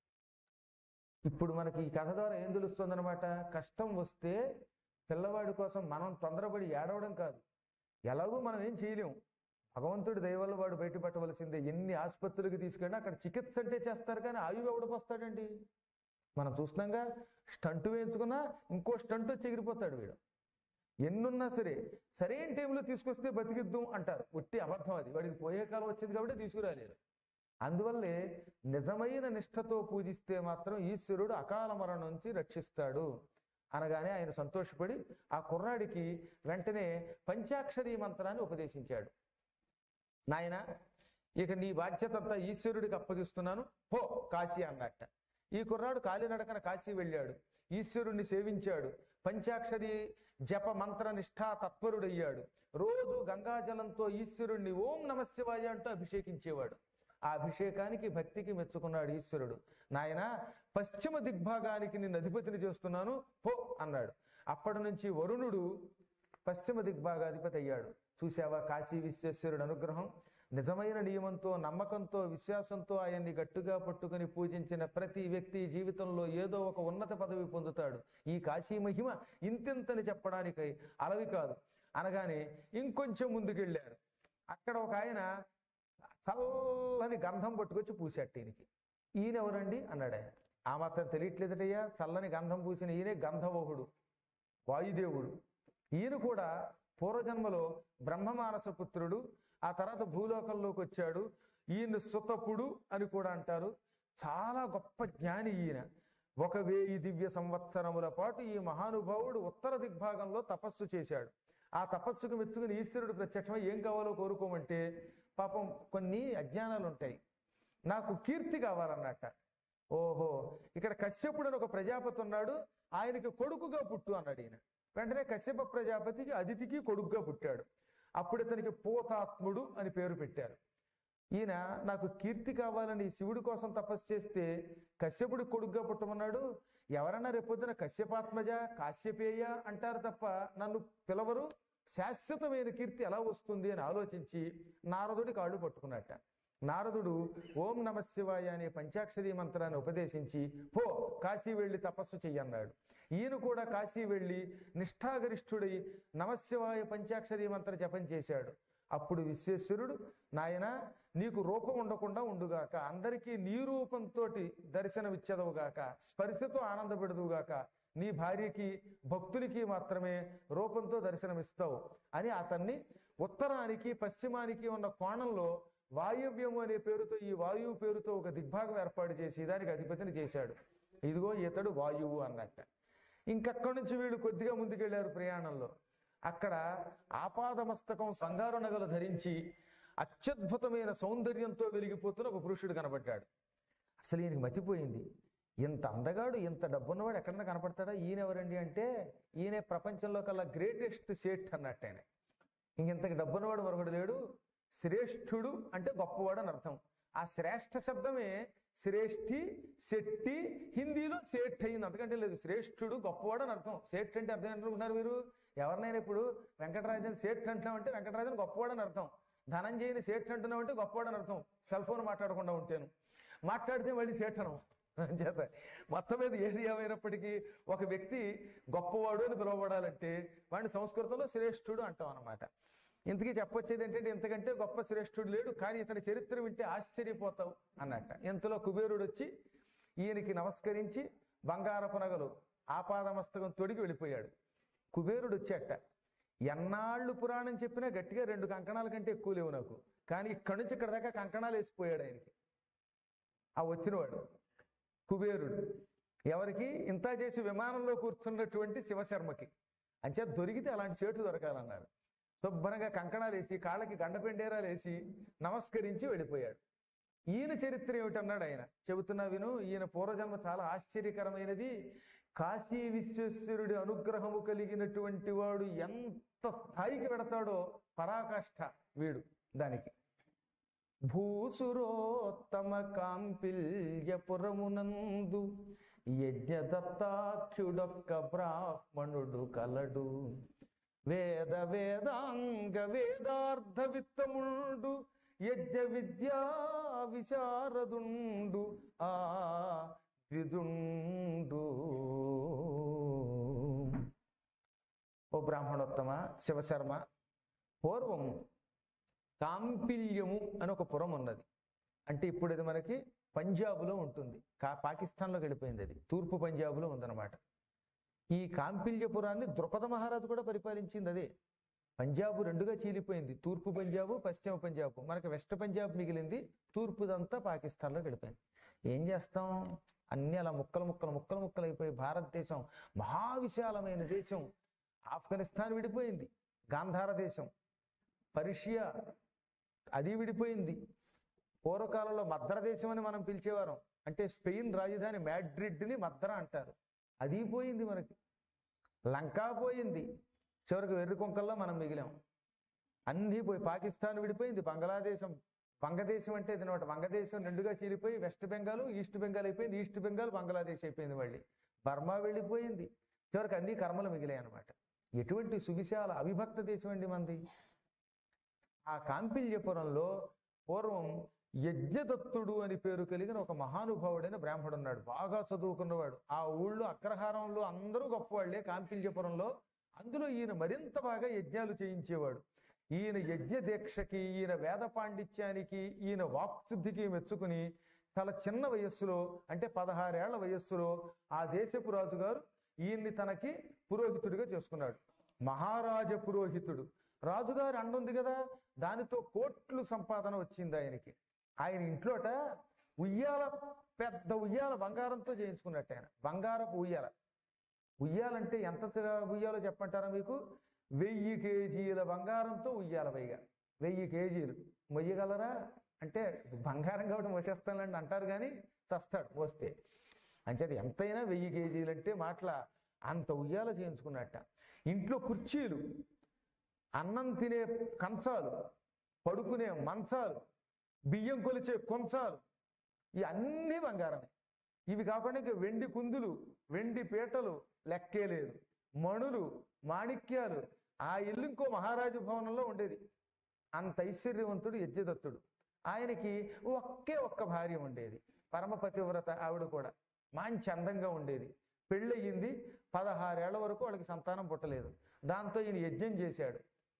ఇప్పుడు మనకి ఈ కథ ద్వారా ఏం తెలుస్తుందన్నమాట కష్టం వస్తే పిల్లవాడి కోసం మనం తొందరపడి ఏడవడం కాదు ఎలాగో మనం ఏం చేయలేం భగవంతుడి దయ వల్ల వాడు బయటపట్టవలసిందే ఎన్ని ఆసుపత్రులకి తీసుకెళ్ళినా అక్కడ చికిత్స అంటే చేస్తారు కానీ ఆయువు ఎవడికి వస్తాడండి మనం చూస్తున్నాగా స్టంట్ వేయించుకున్నా ఇంకో స్టంట్ వచ్చి ఎగిరిపోతాడు వీడు ఎన్నున్నా సరే సరైన టైంలో తీసుకొస్తే బతికిద్దాం అంటారు ఉట్టి అబద్ధం అది వాడికి పోయే కాలం వచ్చింది కాబట్టి తీసుకురాలేరు అందువల్లే నిజమైన నిష్ఠతో పూజిస్తే మాత్రం ఈశ్వరుడు అకాల మరణం నుంచి రక్షిస్తాడు అనగానే ఆయన సంతోషపడి ఆ కుర్రాడికి వెంటనే పంచాక్షరీ మంత్రాన్ని ఉపదేశించాడు నాయన ఇక నీ బాధ్యత అంతా ఈశ్వరుడికి అప్పగిస్తున్నాను హో కాశీ అన్నట్ట ఈ కుర్రాడు కాలినడకన కాశీ వెళ్ళాడు ఈశ్వరుణ్ణి సేవించాడు పంచాక్షరి జప మంత్ర నిష్ఠా తత్పరుడయ్యాడు రోజు గంగాజలంతో ఈశ్వరుణ్ణి ఓం నమశివాయ అంటూ అభిషేకించేవాడు ఆ అభిషేకానికి భక్తికి మెచ్చుకున్నాడు ఈశ్వరుడు నాయన పశ్చిమ దిగ్భాగానికి నిన్ను అధిపతిని చేస్తున్నాను పో అన్నాడు అప్పటి నుంచి వరుణుడు పశ్చిమ దిగ్భాగాధిపతి అయ్యాడు చూసావా కాశీ విశ్వేశ్వరుడు అనుగ్రహం నిజమైన నియమంతో నమ్మకంతో విశ్వాసంతో ఆయన్ని గట్టిగా పట్టుకుని పూజించిన ప్రతి వ్యక్తి జీవితంలో ఏదో ఒక ఉన్నత పదవి పొందుతాడు ఈ కాశీ మహిమ ఇంతింతని చెప్పడానికి అలవి కాదు అనగానే ఇంకొంచెం ముందుకెళ్ళారు అక్కడ ఒక ఆయన చల్లని గంధం పట్టుకొచ్చి పూసాడు ఈయనకి ఈయన ఎవరండి అన్నాడు ఆయన ఆ మాత్రం తెలియట్లేదటయ్యా చల్లని గంధం పూసిన ఈయనే గంధవహుడు వాయుదేవుడు ఈయన కూడా పూర్వజన్మలో బ్రహ్మమానస పుత్రుడు ఆ తర్వాత భూలోకంలోకి వచ్చాడు ఈయన సుతపుడు అని కూడా అంటారు చాలా గొప్ప జ్ఞాని ఈయన ఒక వెయ్యి దివ్య సంవత్సరముల పాటు ఈ మహానుభావుడు ఉత్తర దిగ్భాగంలో తపస్సు చేశాడు ఆ తపస్సుకు మెచ్చుకుని ఈశ్వరుడు ప్రత్యక్షమై ఏం కావాలో కోరుకోమంటే పాపం కొన్ని అజ్ఞానాలు ఉంటాయి నాకు కీర్తి కావాలన్నట్ట ఓహో ఇక్కడ కశ్యపుడు అని ఒక ప్రజాపతి ఉన్నాడు ఆయనకి కొడుకుగా పుట్టు అన్నాడు ఈయన వెంటనే కశ్యప ప్రజాపతికి అదితికి కొడుకుగా పుట్టాడు అప్పుడు ఇతనికి పూతాత్ముడు అని పేరు పెట్టారు ఈయన నాకు కీర్తి కావాలని శివుడి కోసం తపస్సు చేస్తే కశ్యపుడి కొడుకుగా పుట్టమన్నాడు ఎవరన్నా రేపొద్దున కశ్యపాత్మజ కాశ్యపేయ అంటారు తప్ప నన్ను పిలవరు శాశ్వతమైన కీర్తి ఎలా వస్తుంది అని ఆలోచించి నారదుడి కాళ్ళు పట్టుకున్నట్ట నారదుడు ఓం నమ శివాయ అనే పంచాక్షరీ మంత్రాన్ని ఉపదేశించి పో కాశీ వెళ్ళి తపస్సు చెయ్యన్నాడు ఈయన కూడా కాశీ వెళ్ళి నిష్ఠాగరిష్ఠుడై నమశివాయ పంచాక్షరీ మంత్ర జపం చేశాడు అప్పుడు విశ్వేశ్వరుడు నాయన నీకు రూపం ఉండకుండా ఉండుగాక అందరికీ నీ రూపంతో దర్శనమిచ్చదవుగాక స్పర్శతో ఆనందపెడదువుగాక నీ భార్యకి భక్తులకి మాత్రమే రూపంతో దర్శనమిస్తావు అని అతన్ని ఉత్తరానికి పశ్చిమానికి ఉన్న కోణంలో వాయువ్యము అనే పేరుతో ఈ వాయువు పేరుతో ఒక దిగ్భాగం ఏర్పాటు చేసి దానికి అధిపతిని చేశాడు ఇదిగో ఇతడు వాయువు అన్నట్ట ఇంకక్కడి నుంచి వీళ్ళు కొద్దిగా ముందుకెళ్లారు ప్రయాణంలో అక్కడ ఆపాదమస్తకం బంగారు నగలు ధరించి అత్యద్భుతమైన సౌందర్యంతో వెలిగిపోతున్న ఒక పురుషుడు కనబడ్డాడు అసలు ఈయనకి మతిపోయింది ఇంత అందగాడు ఇంత డబ్బున్నవాడు ఎక్కడన్నా కనపడతాడా ఈయన ఎవరండి అంటే ఈయన ప్రపంచంలో కల్లా గ్రేటెస్ట్ సేట్ అన్నట్టు ఆయన ఇంకెంతకి డబ్బున్నవాడు మరొకడు లేడు శ్రేష్ఠుడు అంటే గొప్పవాడు అని అర్థం ఆ శ్రేష్ఠ శబ్దమే శ్రేష్ఠి శెట్టి హిందీలో సేట్ అయింది అంతకంటే లేదు శ్రేష్ఠుడు గొప్పవాడు అని అర్థం సేట్ అంటే అర్థం ఏంటనుకుంటున్నారు మీరు ఎవరినైనా ఇప్పుడు వెంకటరాజన్ సేట్ అంటున్నామంటే వెంకటరాజన్ గొప్పవాడు అని అర్థం ధనంజయని సేట్ అంటున్నామంటే గొప్పవాడు అని అర్థం సెల్ ఫోన్ మాట్లాడకుండా ఉంటాను మాట్లాడితే మళ్ళీ సేటనం చేత మొత్తం మీద ఏది ఏమైనప్పటికీ ఒక వ్యక్తి గొప్పవాడు అని పిలువబడాలంటే వాడిని సంస్కృతంలో శ్రేష్ఠుడు అంటాం అనమాట ఇంతకీ చెప్పొచ్చేది ఏంటంటే ఇంతకంటే గొప్ప శ్రేష్ఠుడు లేడు కానీ ఇతని చరిత్ర వింటే ఆశ్చర్యపోతావు అన్నట్ట ఇంతలో కుబేరుడు వచ్చి ఈయనకి నమస్కరించి బంగారపు నగలు ఆపాదమస్తకం తొడిగి వెళ్ళిపోయాడు కుబేరుడు వచ్చాట ఎన్నాళ్ళు పురాణం చెప్పినా గట్టిగా రెండు కంకణాల కంటే ఎక్కువ లేవు నాకు కానీ ఇక్కడి నుంచి ఇక్కడ దాకా కంకణాలు వేసిపోయాడు ఆయనకి ఆ వచ్చినవాడు కుబేరుడు ఎవరికి ఇంత చేసి విమానంలో కూర్చున్నటువంటి శివశర్మకి అంచే దొరికితే అలాంటి సేటు దొరకాలన్నారు శుభ్రంగా కంకణాలు వేసి కాళ్ళకి గండపెండేరాలు వేసి నమస్కరించి వెళ్ళిపోయాడు ఈయన చరిత్ర ఏమిటన్నాడు ఆయన చెబుతున్నా విను ఈయన పూర్వజన్మ చాలా ఆశ్చర్యకరమైనది కాశీ విశ్వేశ్వరుడి అనుగ్రహము కలిగినటువంటి వాడు ఎంత స్థాయికి పెడతాడో పరాకాష్ఠ వీడు దానికి భూసురోత్తమ కాంపిల్యపురమునందు యజ్ఞదత్తాఖ్యుడొక్క బ్రాహ్మణుడు కలడు వేద వేదాంగ వేదార్థ విత్తముండు యజ్ఞ విద్యా విశారదుండు ఆ ద్విజుండు ఓ బ్రాహ్మణోత్తమ శివశర్మ పూర్వం కాంపిల్యము అని ఒక పురం ఉన్నది అంటే ఇప్పుడు ఇది మనకి పంజాబులో ఉంటుంది కా పాకిస్తాన్లోకి వెళ్ళిపోయింది అది తూర్పు పంజాబులో ఉందన్నమాట ఈ కాంపిల్యపురాన్ని ద్రుపద మహారాజు కూడా పరిపాలించింది అదే పంజాబు రెండుగా చీలిపోయింది తూర్పు పంజాబు పశ్చిమ పంజాబు మనకి వెస్ట్ పంజాబ్ మిగిలింది తూర్పుదంతా పాకిస్తాన్లోకి వెళ్ళిపోయింది ఏం చేస్తాం అన్ని అలా ముక్కలు ముక్కలు ముక్కలు ముక్కలు అయిపోయి భారతదేశం మహావిశాలమైన దేశం ఆఫ్ఘనిస్తాన్ విడిపోయింది గాంధార దేశం పర్షియా అది విడిపోయింది పూర్వకాలంలో మద్ర దేశం అని మనం పిలిచేవారం అంటే స్పెయిన్ రాజధాని మ్యాడ్రిడ్ని మద్ర అంటారు అది పోయింది మనకి లంకా పోయింది చివరికి వెర్రి కుంకల్లో మనం మిగిలాం అన్నీ పోయి పాకిస్తాన్ విడిపోయింది బంగ్లాదేశం వంగదేశం అంటే ఇది అనమాట వంగదేశం రెండుగా చీలిపోయి వెస్ట్ బెంగాల్ ఈస్ట్ బెంగాల్ అయిపోయింది ఈస్ట్ బెంగాల్ బంగ్లాదేశ్ అయిపోయింది మళ్ళీ బర్మా వెళ్ళిపోయింది చివరికి అన్ని కర్మలు మిగిలాయి అనమాట ఎటువంటి సువిశాల అవిభక్త దేశం అండి మంది ఆ కాంపిల్యపురంలో పూర్వం యజ్ఞదత్తుడు అని పేరు కలిగిన ఒక మహానుభావుడైన బ్రాహ్మడు ఉన్నాడు బాగా చదువుకున్నవాడు ఆ ఊళ్ళో అగ్రహారంలో అందరూ గొప్పవాళ్లే కాంపిల్యపురంలో అందులో ఈయన మరింత బాగా యజ్ఞాలు చేయించేవాడు ఈయన యజ్ఞ దీక్షకి ఈయన వేద పాండిత్యానికి ఈయన వాక్శుద్ధికి మెచ్చుకుని చాలా చిన్న వయస్సులో అంటే పదహారేళ్ల వయస్సులో ఆ దేశపు రాజుగారు ఈయన్ని తనకి పురోహితుడిగా చేసుకున్నాడు మహారాజ పురోహితుడు రాజుగారి అండ ఉంది కదా దానితో కోట్లు సంపాదన వచ్చింది ఆయనకి ఆయన ఇంట్లోట ఉయ్యాల పెద్ద ఉయ్యాల బంగారంతో చేయించుకున్నట్టు ఆయన బంగారపు ఉయ్యాల ఉయ్యాలంటే ఎంత ఉయ్యాలో చెప్పంటారా మీకు వెయ్యి కేజీల బంగారంతో ఉయ్యాల పైగా వెయ్యి కేజీలు మొయ్యగలరా అంటే బంగారం కాబట్టి మోసేస్తానండి అంటారు కానీ చస్తాడు మోస్తే అంచేది ఎంతైనా వెయ్యి కేజీలు అంటే మాటల అంత ఉయ్యాల చేయించుకున్నట్ట ఇంట్లో కుర్చీలు అన్నం తినే కంచాలు పడుకునే మంచాలు బియ్యం కొలిచే కొంచాలు ఈ అన్నీ బంగారమే ఇవి కాకుండా ఇంకా వెండి కుందులు వెండి పీటలు లెక్కే లేదు మణులు మాణిక్యాలు ఆ ఇల్లు ఇంకో మహారాజు భవనంలో ఉండేది అంత ఐశ్వర్యవంతుడు యజ్ఞదత్తుడు ఆయనకి ఒకే ఒక్క భార్య ఉండేది పరమ పతివ్రత ఆవిడ కూడా మంచి అందంగా ఉండేది పెళ్ళయింది పదహారేళ్ల వరకు వాళ్ళకి సంతానం పుట్టలేదు దాంతో ఈయన యజ్ఞం చేశాడు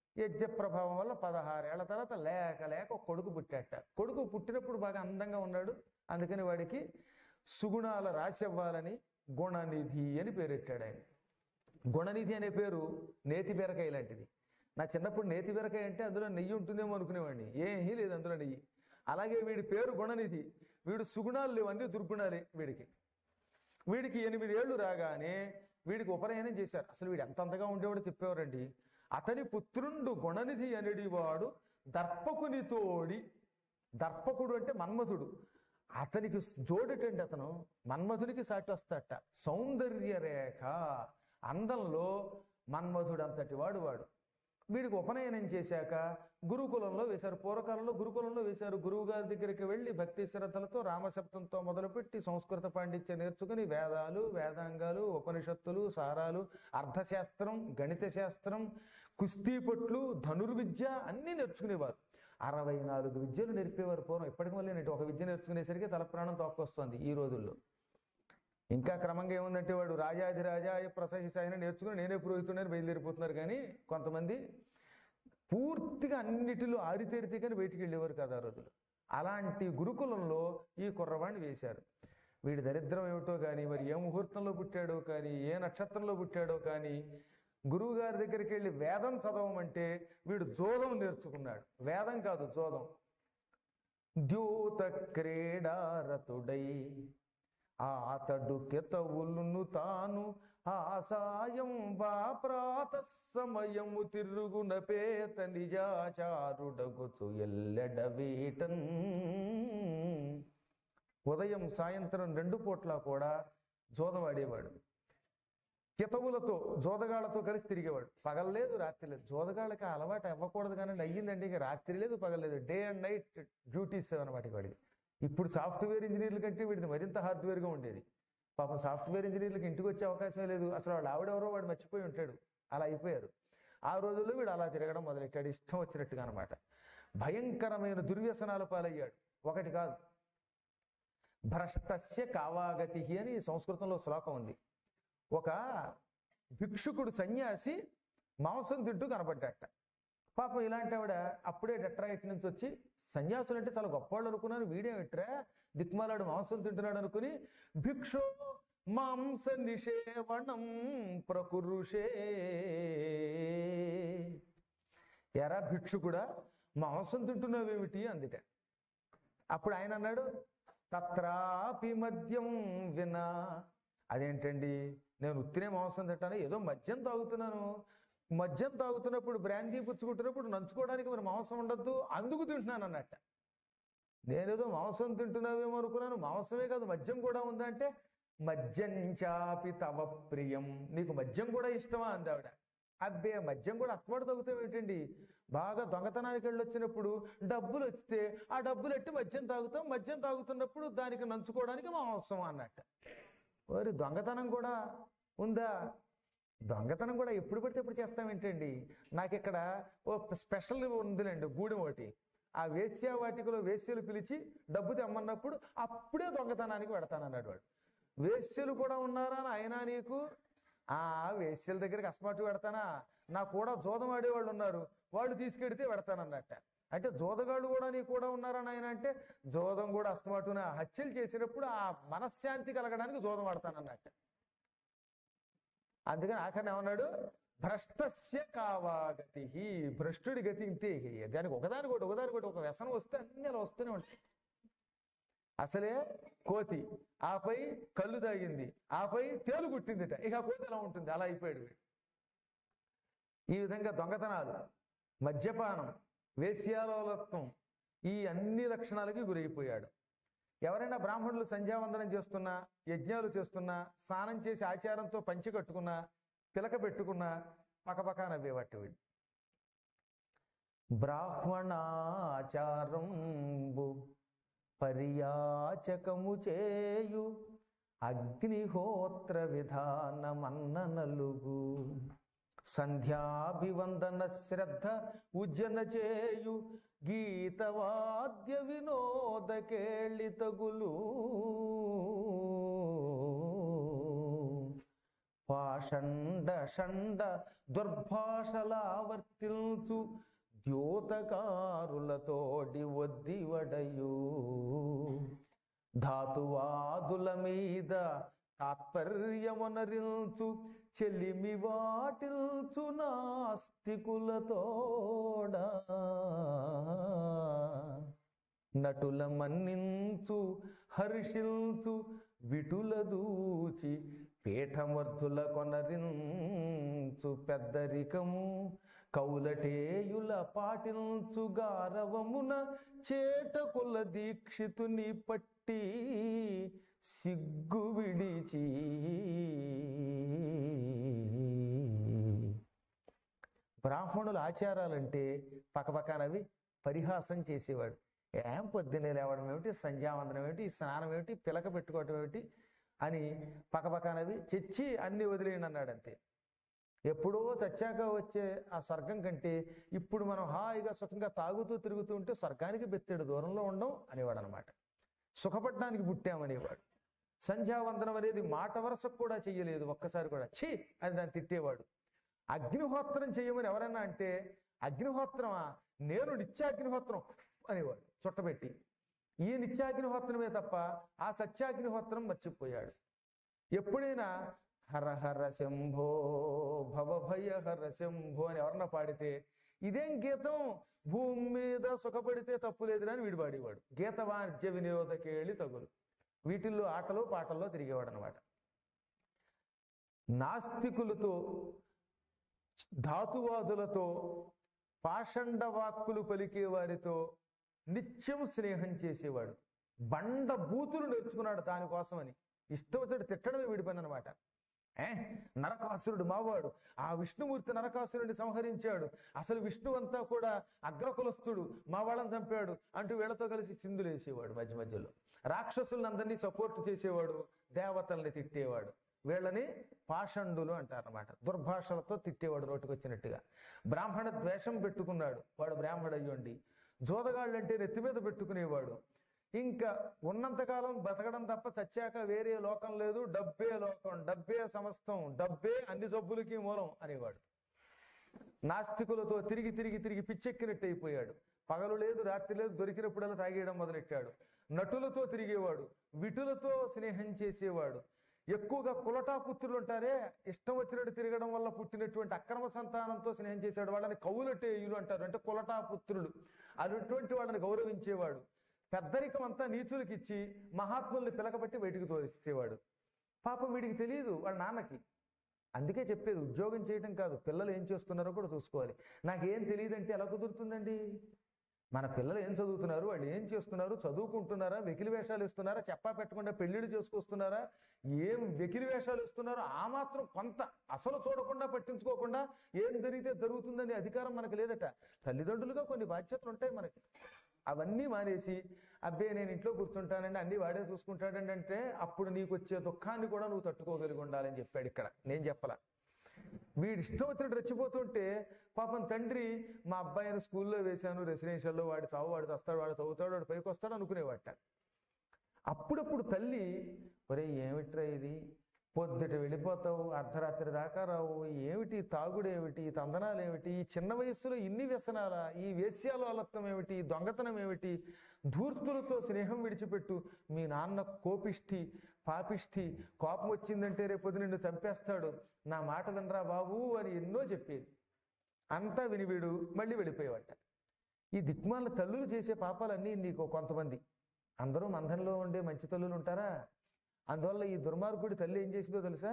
యజ్ఞ ప్రభావం వల్ల పదహారేళ్ల తర్వాత లేక లేక ఒక కొడుకు పుట్టాట కొడుకు పుట్టినప్పుడు బాగా అందంగా ఉన్నాడు అందుకని వాడికి సుగుణాల రాశి అవ్వాలని గుణనిధి అని పేరెట్టాడు ఆయన గుణనిధి అనే పేరు నేతి బీరకాయ లాంటిది నా చిన్నప్పుడు నేతి బీరకాయ అంటే అందులో నెయ్యి ఉంటుందేమో అనుకునేవాడిని ఏమీ లేదు అందులో నెయ్యి అలాగే వీడి పేరు గుణనిధి వీడు సుగుణాలు లేవు అన్ని దుర్గుణాలే వీడికి వీడికి ఎనిమిది ఏళ్ళు రాగానే వీడికి ఉపనయనం చేశారు అసలు వీడు ఎంత అంతగా ఉండేవాడు చెప్పేవారండి అతని పుత్రుండు గుణనిధి అనేది వాడు దర్పకుని తోడి దర్పకుడు అంటే మన్మధుడు అతనికి జోడటండి అతను మన్మధునికి సాటి వస్తాట సౌందర్య రేఖ అందంలో మన్మధుడు అంతటి వాడు వాడు వీడికి ఉపనయనం చేశాక గురుకులంలో వేశారు పూర్వకాలంలో గురుకులంలో వేశారు గురువు గారి దగ్గరికి వెళ్ళి భక్తి శ్రద్ధలతో రామశబ్దంతో మొదలుపెట్టి సంస్కృత పాండిత్యం నేర్చుకుని వేదాలు వేదాంగాలు ఉపనిషత్తులు సారాలు అర్థశాస్త్రం గణిత శాస్త్రం కుస్తీ పట్లు ధనుర్విద్య అన్నీ నేర్చుకునేవారు అరవై నాలుగు విద్యలు నేర్పేవారు పూర్వం ఇప్పటికి మళ్ళీ నేను ఒక విద్య నేర్చుకునేసరికి తల ప్రాణం తోక్కొస్తుంది ఈ రోజుల్లో ఇంకా క్రమంగా ఏముందంటే వాడు రాజాధిరాజాయ ప్రసహిసాయని నేర్చుకుని నేనే పురోహితుడని బయలుదేరిపోతున్నారు కానీ కొంతమంది పూర్తిగా అన్నిటిలో ఆరితేరితే కానీ బయటికి వెళ్ళేవారు కదా ఆ రోజులు అలాంటి గురుకులంలో ఈ కుర్రవాణ్ణి వేశారు వీడి దరిద్రం ఏమిటో కానీ మరి ఏ ముహూర్తంలో పుట్టాడో కానీ ఏ నక్షత్రంలో పుట్టాడో కానీ గురువు గారి దగ్గరికి వెళ్ళి వేదం చదవమంటే వీడు జోదం నేర్చుకున్నాడు వేదం కాదు జోదం ద్యూత క్రీడారతుడై ఆతడు కెతవులును తాను ఆసాయం బా ప్రాత సమయము తిరుగున పేత నిజాచారుడగుచు ఎల్లెడ వీటన్ ఉదయం సాయంత్రం రెండు పూట్ల కూడా జోదవాడేవాడు కితవులతో జోదగాళ్లతో కలిసి తిరిగేవాడు పగలలేదు రాత్రి లేదు జోదగాళ్ళకి ఆ అలవాటు అవ్వకూడదు కానీ అయ్యిందండి ఇక రాత్రి లేదు పగలేదు డే అండ్ నైట్ డ్యూటీస్ అనమాట వాడికి ఇప్పుడు సాఫ్ట్వేర్ ఇంజనీర్ల కంటే వీడిది మరింత హార్డ్వేర్గా ఉండేది పాపం సాఫ్ట్వేర్ ఇంజనీర్లకు ఇంటికి వచ్చే అవకాశమే లేదు అసలు వాడు ఆవిడెవరో వాడు మర్చిపోయి ఉంటాడు అలా అయిపోయారు ఆ రోజుల్లో వీడు అలా తిరగడం మొదలెట్టాడు ఇష్టం వచ్చినట్టుగా అనమాట భయంకరమైన దుర్వ్యసనాల పాలయ్యాడు ఒకటి కాదు భ్రష్టస్య కావాగతి అని సంస్కృతంలో శ్లోకం ఉంది ఒక భిక్షుకుడు సన్యాసి మాంసం తింటూ కనబడ్డట పాపం ఇలాంటి ఆవిడ అప్పుడే డెట్రాయిట్ నుంచి వచ్చి సన్యాసులు అంటే చాలా గొప్పవాళ్ళు అనుకున్నాను వీడేమిట్రా దిక్మాలాడు మాంసం తింటున్నాడు అనుకుని భిక్షు మాంస నిషేవణం ప్రకురుషే ఎరా భిక్షుకుడా మాంసం తింటున్నావేమిటి అందుట అప్పుడు ఆయన అన్నాడు తత్రాపి మద్యం వినా అదేంటండి నేను ఉత్తినే మాంసం తింటాను ఏదో మద్యం తాగుతున్నాను మద్యం తాగుతున్నప్పుడు బ్రాందీ పుచ్చుకుంటున్నప్పుడు నంచుకోవడానికి మరి మాంసం ఉండద్దు అందుకు తింటున్నాను అన్నట్ట నేనేదో మాంసం తింటున్నావేమో అనుకున్నాను మాంసమే కాదు మద్యం కూడా ఉందంటే మద్యం చాపి తవ ప్రియం నీకు మద్యం కూడా ఇష్టమా అంది ఆవిడ అబ్బే మద్యం కూడా అస్తమాటు తాగుతాం ఏంటండి బాగా దొంగతనానికి వెళ్ళి వచ్చినప్పుడు డబ్బులు వస్తే ఆ డబ్బులు ఎట్టి మద్యం తాగుతాం మద్యం తాగుతున్నప్పుడు దానికి నంచుకోవడానికి మాంసం అన్నట్ట మరి దొంగతనం కూడా ఉందా దొంగతనం కూడా ఎప్పుడు పడితే ఎప్పుడు చేస్తామేంటండి నాకు ఇక్కడ ఓ స్పెషల్ ఉందిలేండి గూడెం ఒకటి ఆ వేశ్య వాటికలో వేశ్యలు పిలిచి డబ్బు తెమ్మన్నప్పుడు అప్పుడే దొంగతనానికి పెడతానన్నాడు వాడు వేశ్యలు కూడా ఉన్నారా అని అయినా నీకు ఆ వేశ్యల దగ్గరికి అస్మాటు పెడతానా నా కూడా జోదం ఆడేవాళ్ళు ఉన్నారు వాళ్ళు తీసుకెడితే పెడతానన్నట్ట అంటే జోదగాళ్ళు కూడా నీ కూడా ఉన్నారని ఆయన అంటే జోదం కూడా అస్తమాటున హత్యలు చేసినప్పుడు ఆ మనశ్శాంతి కలగడానికి జోదం ఆడతానన్నట్ట అందుకని ఆఖరిని ఏమన్నాడు భ్రష్టస్య కావాగతి భ్రష్టుడి గతి ఇంతే ఇక. దానికి ఒకదాని ఒకటి ఒకదాని ఒకటి ఒక వ్యసనం వస్తే అన్ని అలా వస్తూనే ఉంటాయి అసలే కోతి ఆపై కళ్ళు తాగింది ఆపై తేలు కుట్టిందిట ఇక ఆ కోతి ఎలా ఉంటుంది అలా అయిపోయాడు వీడు ఈ విధంగా దొంగతనాలు మద్యపానం వేశ్యాలోలత్వం ఈ అన్ని లక్షణాలకి గురైపోయాడు ఎవరైనా బ్రాహ్మణులు సంధ్యావందనం చేస్తున్నా యజ్ఞాలు చేస్తున్నా స్నానం చేసి ఆచారంతో పంచి కట్టుకున్నా పిలక పెట్టుకున్నా పకపక నవ్వేవాటి వీడు బ్రాహ్మణాచారంబు పర్యాచకము చేయు అగ్నిహోత్ర విధానమన్న నలుగు సంధ్యాభివందన శ్రద్ధ ఉజ్జన చేయు గీతవాద్య వినోద కేళి తగులు పాషండ షండ దుర్భాషలావర్తిల్చు ద్యోతకారులతోడి వద్దివడయు ధాతువాదుల మీద తాత్పర్యమునరించు చెలిమి వాటిల్చు నాస్తికులతోడా నటుల మన్నించు హర్షించు విటుల దూచి పీఠమర్థుల కొనరించు పెద్దరికము కౌలటేయుల పాటించు గారవమున చేటకుల దీక్షితుని పట్టి సిగ్గు విడిచి బ్రాహ్మణుల ఆచారాలంటే పక్కపక్కనవి పరిహాసం చేసేవాడు ఏం పొద్దున్నే లేవడం ఏమిటి సంధ్యావందనం ఏమిటి స్నానం ఏమిటి పిలక పెట్టుకోవటం ఏమిటి అని పక్కపక్కనవి తెచ్చి అన్ని వదిలేయండి అన్నాడు అంతే ఎప్పుడో చచ్చాక వచ్చే ఆ స్వర్గం కంటే ఇప్పుడు మనం హాయిగా సుఖంగా తాగుతూ తిరుగుతూ ఉంటే స్వర్గానికి బెత్తేడు దూరంలో ఉండం అనేవాడు అనమాట సుఖపడడానికి పుట్టామనేవాడు సంధ్యావందనం అనేది మాట వరసకు కూడా చెయ్యలేదు ఒక్కసారి కూడా ఛీ అని దాన్ని తిట్టేవాడు అగ్నిహోత్రం చేయమని ఎవరన్నా అంటే అగ్నిహోత్రమా నేను నిత్యాగ్నిహోత్రం అనేవాడు చుట్టబెట్టి ఈ నిత్యాగ్నిహోత్రమే తప్ప ఆ సత్యాగ్నిహోత్రం మర్చిపోయాడు ఎప్పుడైనా హర హర శంభో భవభయ హర శంభో అని ఎవరన్నా పాడితే ఇదేం గీతం భూమి మీద సుఖపడితే తప్పు లేదురా అని వీడు పాడేవాడు గీత వాణిజ్య వినియోగకేళి తగులు వీటిల్లో ఆటలు పాటల్లో తిరిగేవాడు అనమాట నాస్తికులతో ధాతువాదులతో పాషండ వాక్కులు పలికే వారితో నిత్యం స్నేహం చేసేవాడు బండ బూతులు నేర్చుకున్నాడు దానికోసమని ఇష్టం వచ్చినట్టు తిట్టడమే వీడి పని అనమాట ఏ నరకాసురుడు మావాడు ఆ విష్ణుమూర్తి నరకాసురుడిని సంహరించాడు అసలు విష్ణు అంతా కూడా అగ్రకులస్తుడు మా వాళ్ళని చంపాడు అంటూ వీళ్ళతో కలిసి చిందులేసేవాడు మధ్య మధ్యలో రాక్షసులందరినీ సపోర్ట్ చేసేవాడు దేవతల్ని తిట్టేవాడు వీళ్ళని పాషండులు అంటారన్నమాట దుర్భాషలతో తిట్టేవాడు నోటికొచ్చినట్టుగా బ్రాహ్మణ ద్వేషం పెట్టుకున్నాడు వాడు బ్రాహ్మణ అయ్యుండి జోదగాళ్ళంటే నెత్తి మీద పెట్టుకునేవాడు ఇంకా ఉన్నంతకాలం బతకడం తప్ప చచ్చాక వేరే లోకం లేదు డబ్బే లోకం డబ్బే సమస్తం డబ్బే అన్ని జబ్బులకి మూలం అనేవాడు నాస్తికులతో తిరిగి తిరిగి తిరిగి పిచ్చెక్కినట్టు అయిపోయాడు పగలు లేదు రాత్రి లేదు దొరికినప్పుడల్లా తాగేయడం మొదలెట్టాడు నటులతో తిరిగేవాడు విటులతో స్నేహం చేసేవాడు ఎక్కువగా కులటా పుత్రులు ఉంటారే ఇష్టం వచ్చినట్టు తిరగడం వల్ల పుట్టినటువంటి అక్రమ సంతానంతో స్నేహం చేసేవాడు వాళ్ళని కౌలటేయులు అంటారు అంటే కులటా పుత్రులు అటువంటి వాళ్ళని గౌరవించేవాడు పెద్దరికం అంతా నీచులకి ఇచ్చి మహాత్ముల్ని పిలకబట్టి బయటికి తోసేవాడు పాపం వీడికి తెలియదు వాళ్ళ నాన్నకి అందుకే చెప్పేది ఉద్యోగం చేయడం కాదు పిల్లలు ఏం చేస్తున్నారో కూడా చూసుకోవాలి నాకేం తెలియదంటే ఎలా కుదురుతుందండి మన పిల్లలు ఏం చదువుతున్నారు వాళ్ళు ఏం చేస్తున్నారు చదువుకుంటున్నారా వెకిలి వేషాలు ఇస్తున్నారా చెప్పా పెట్టకుండా పెళ్లిళ్ళు చేసుకొస్తున్నారా ఏం వెకిలి వేషాలు ఇస్తున్నారో ఆ మాత్రం కొంత అసలు చూడకుండా పట్టించుకోకుండా ఏం జరిగితే జరుగుతుందనే అధికారం మనకు లేదట తల్లిదండ్రులుగా కొన్ని బాధ్యతలు ఉంటాయి మనకి అవన్నీ మానేసి అబ్బే నేను ఇంట్లో కూర్చుంటానండి అన్ని వాడే చూసుకుంటాడండి అంటే అప్పుడు నీకు వచ్చే దుఃఖాన్ని కూడా నువ్వు తట్టుకోగలిగి ఉండాలని చెప్పాడు ఇక్కడ నేను చెప్పలా వీడి ఇష్టం వచ్చినట్టు రెచ్చిపోతుంటే పాపం తండ్రి మా అబ్బాయిని స్కూల్లో వేశాను రెసిడెన్షియల్లో వాడి చావు వాడు వస్తాడు వాడు చదువుతాడు వాడు పైకి వస్తాడు అనుకునేవాట అప్పుడప్పుడు తల్లి ఒరే ఏమిట్రా ఇది పొద్దుట వెళ్ళిపోతావు అర్ధరాత్రి దాకా రావు ఏమిటి తాగుడేమిటి ఈ తందనాలు ఏమిటి ఈ చిన్న వయస్సులో ఇన్ని వ్యసనాలా ఈ వేశ్యాలోలత్వం ఏమిటి ఈ దొంగతనం ఏమిటి ధూర్తులతో స్నేహం విడిచిపెట్టు మీ నాన్న కోపిష్టి పాపిష్టి కోపం వచ్చిందంటే రేపొద్దు నిన్ను చంపేస్తాడు నా మాట వినరా బాబు అని ఎన్నో చెప్పేది అంతా విని వీడు మళ్ళీ వెళ్ళిపోయేవాట ఈ దిక్మాల తల్లులు చేసే పాపాలన్నీ నీకు కొంతమంది అందరూ మందంలో ఉండే మంచి తల్లులు ఉంటారా అందువల్ల ఈ దుర్మార్గుడి తల్లి ఏం చేసిందో తెలుసా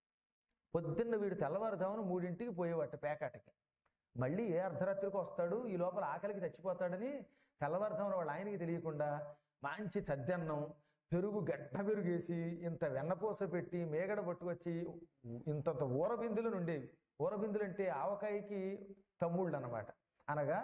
పొద్దున్న వీడు తెల్లవారుజామున మూడింటికి పోయేవాట పేకాటకి మళ్ళీ ఏ అర్ధరాత్రికి వస్తాడు ఈ లోపల ఆకలికి చచ్చిపోతాడని తెల్లవారుజామున వాళ్ళ ఆయనకి తెలియకుండా మంచి చద్దన్నం పెరుగు గడ్డ పెరుగేసి ఇంత వెన్నపూస పెట్టి మేగడ పట్టుకొచ్చి ఇంతంత ఊరబిందులు ఉండేవి ఊరబిందులు అంటే ఆవకాయకి తమ్ముళ్ళు అన్నమాట అనగా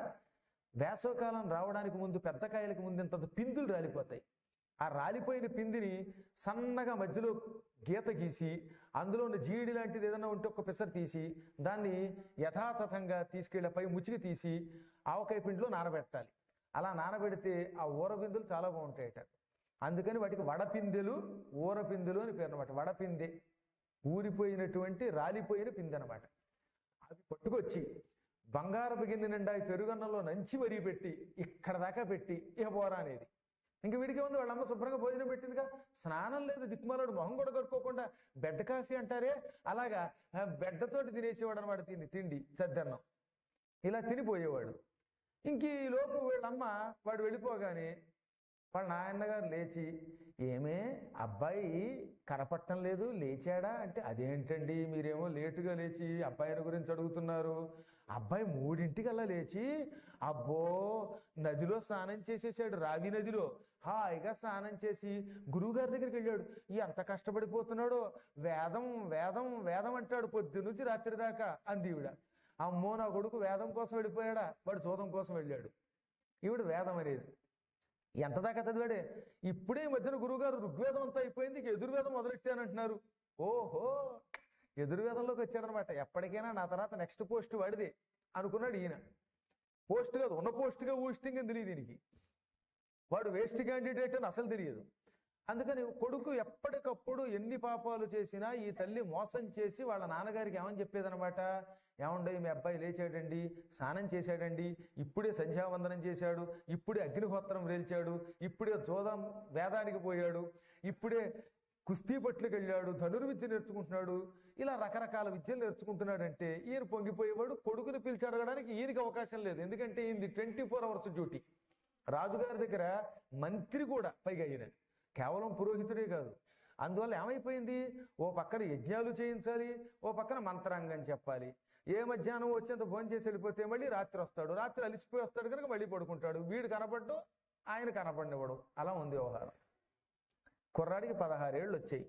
వేసవకాలం రావడానికి ముందు పెద్ద కాయలకు ముందు ఇంతంత పిందులు రాలిపోతాయి ఆ రాలిపోయిన పిందిని సన్నగా మధ్యలో గీత గీసి అందులో ఉన్న జీడి లాంటిది ఏదైనా ఉంటే ఒక పిసరు తీసి దాన్ని యథాతథంగా తీసుకెళ్ళి పై ముచ్చికి తీసి ఆవకాయ పిండిలో నానబెట్టాలి అలా నానబెడితే ఆ ఊరబిందులు చాలా బాగుంటాయట అందుకని వాటికి వడపిందెలు ఊరపిందెలు అని పేరు అనమాట వడపిందె ఊరిపోయినటువంటి రాలిపోయిన పిండి అనమాట అది పట్టుకొచ్చి బంగారపు గిన్నె నిండా ఈ పెరుగన్నంలో నంచి మరీ పెట్టి ఇక్కడ దాకా పెట్టి ఇక పోరా అనేది ఇంక వీడికి ఉంది వాళ్ళ అమ్మ శుభ్రంగా భోజనం పెట్టిందిగా స్నానం లేదు దిక్కుమాలాడు మొహం కూడా కట్టుకోకుండా బెడ్ కాఫీ అంటారే అలాగా ఆ బెడ్డతోటి తినేసేవాడు అనమాట తిని తిండి సద్దన్నం ఇలా తినిపోయేవాడు ఇంక ఈ లోపు వీళ్ళమ్మ వాడు వెళ్ళిపోగానే వాళ్ళ నాయన్నగారు లేచి ఏమే అబ్బాయి కనపట్టం లేదు లేచాడా అంటే అదేంటండి మీరేమో లేటుగా లేచి అబ్బాయిని గురించి అడుగుతున్నారు అబ్బాయి మూడింటికల్లా లేచి అబ్బో నదిలో స్నానం చేసేసాడు రావి నదిలో హాయిగా స్నానం చేసి గురువుగారి దగ్గరికి వెళ్ళాడు ఎంత కష్టపడిపోతున్నాడో వేదం వేదం వేదం అంటాడు పొద్దు నుంచి రాత్రి దాకా అంది ఈవిడ అమ్మో నా కొడుకు వేదం కోసం వెళ్ళిపోయాడా వాడు చూదం కోసం వెళ్ళాడు ఈవిడ వేదం అనేది ఎంత దాకా చదివాడే ఇప్పుడే ఈ మధ్యన గురువుగారు ఋగ్వేదం అంతా అయిపోయింది ఇక ఎదుర్వేదం మొదలెట్టానంటున్నారు ఓహో ఎదుర్వేదంలోకి వచ్చాడనమాట ఎప్పటికైనా నా తర్వాత నెక్స్ట్ పోస్ట్ వాడిదే అనుకున్నాడు ఈయన పోస్ట్ కాదు ఉన్న పోస్ట్గా ఊస్టింగ్ అని తెలియదు దీనికి వాడు వేస్ట్ క్యాండిడేట్ అని అసలు తెలియదు అందుకని కొడుకు ఎప్పటికప్పుడు ఎన్ని పాపాలు చేసినా ఈ తల్లి మోసం చేసి వాళ్ళ నాన్నగారికి ఏమని చెప్పేదనమాట ఏమండో మీ అబ్బాయి లేచాడండి స్నానం చేశాడండి ఇప్పుడే సంధ్యావందనం చేశాడు ఇప్పుడే అగ్నిహోత్రం రేల్చాడు ఇప్పుడే జోదం వేదానికి పోయాడు ఇప్పుడే కుస్తీ పట్లకు వెళ్ళాడు ధనుర్విద్య నేర్చుకుంటున్నాడు ఇలా రకరకాల విద్యలు నేర్చుకుంటున్నాడంటే ఈయన పొంగిపోయేవాడు కొడుకుని పిలిచి అడగడానికి ఈయనకి అవకాశం లేదు ఎందుకంటే ఈయనది ట్వంటీ ఫోర్ అవర్స్ డ్యూటీ రాజుగారి దగ్గర మంత్రి కూడా పైగా ఈయన కేవలం పురోహితుడే కాదు అందువల్ల ఏమైపోయింది ఓ పక్కన యజ్ఞాలు చేయించాలి ఓ పక్కన మంత్రాంగం చెప్పాలి ఏ మధ్యాహ్నం వచ్చేంత భోజనం చేసి వెళ్ళిపోతే మళ్ళీ రాత్రి వస్తాడు రాత్రి అలిసిపోయి వస్తాడు కనుక మళ్ళీ పడుకుంటాడు వీడు కనపడ్డం ఆయన కనపడినవాడు అలా ఉంది వ్యవహారం కుర్రాడికి పదహారేళ్ళు వచ్చాయి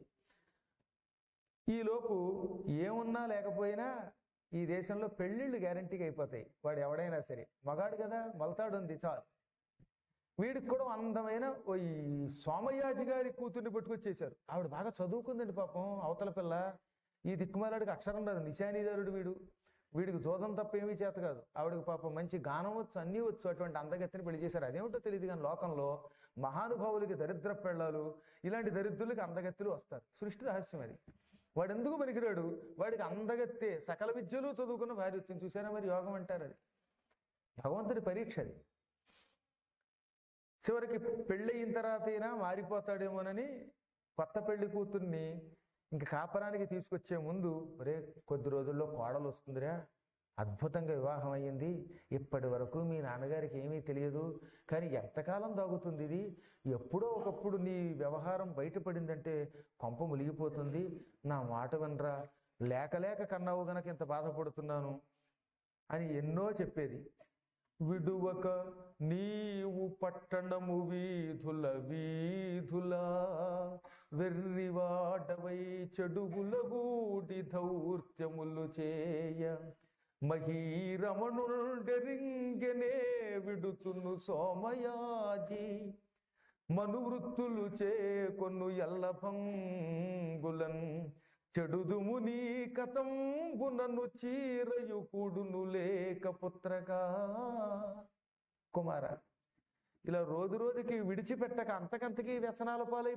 ఈలోపు ఏమున్నా లేకపోయినా ఈ దేశంలో పెళ్ళిళ్ళు గ్యారంటీగా అయిపోతాయి వాడు ఎవడైనా సరే మగాడు కదా మొలతాడు ఉంది చాలు వీడికి కూడా అందమైన ఓ ఈ సోమయాజి గారి కూతుర్ని పట్టుకొచ్చేశారు ఆవిడ బాగా చదువుకుందండి పాపం అవతల పిల్ల ఈ దిక్కుమాలాడికి అక్షరం రాదు నిశానీదారుడు వీడు వీడికి జోదం తప్ప ఏమీ చేత కాదు ఆవిడకి పాపం మంచి గానం వచ్చు అన్నీ వచ్చు అటువంటి అందగత్తిని పెళ్లి చేశారు అదేమిటో తెలియదు కానీ లోకంలో మహానుభావులకి దరిద్ర పెళ్ళాలు ఇలాంటి దరిద్రులకి అందగత్తులు వస్తారు సృష్టి రహస్యం అది వాడు ఎందుకు పనికిరాడు వాడికి అందగత్తే సకల విద్యలు చదువుకున్న భార్య వచ్చింది చూసారా మరి యోగం అంటారు అది భగవంతుడి పరీక్ష అది చివరికి పెళ్ళయిన తర్వాత అయినా మారిపోతాడేమోనని కొత్త పెళ్లి కూతుర్ని ఇంక కాపరానికి తీసుకొచ్చే ముందు ఒరే కొద్ది రోజుల్లో కోడలు వస్తుందిరా అద్భుతంగా వివాహం అయ్యింది ఇప్పటి వరకు మీ నాన్నగారికి ఏమీ తెలియదు కానీ ఎంతకాలం దాగుతుంది ఇది ఎప్పుడో ఒకప్పుడు నీ వ్యవహారం బయటపడిందంటే కొంప మునిగిపోతుంది నా మాట వినరా లేక లేక కన్నావు గనక ఇంత బాధపడుతున్నాను అని ఎన్నో చెప్పేది విడువక నీవు పట్టణము వీధుల వీధులా వెర్రివాడవై చెడుగులగూడి దౌర్త్యములు చేయ మహీరమణుండెరింగెనే విడుచును సోమయాజి మనువృత్తులు చేకొను ఎల్లభంగులన్ చెడుదుము నీ కతంబునను చీరయు కూడును లేక పుత్రగా కుమార ఇలా రోజు రోజుకి విడిచిపెట్టక అంతకంతకీ వ్యసనాల పాలై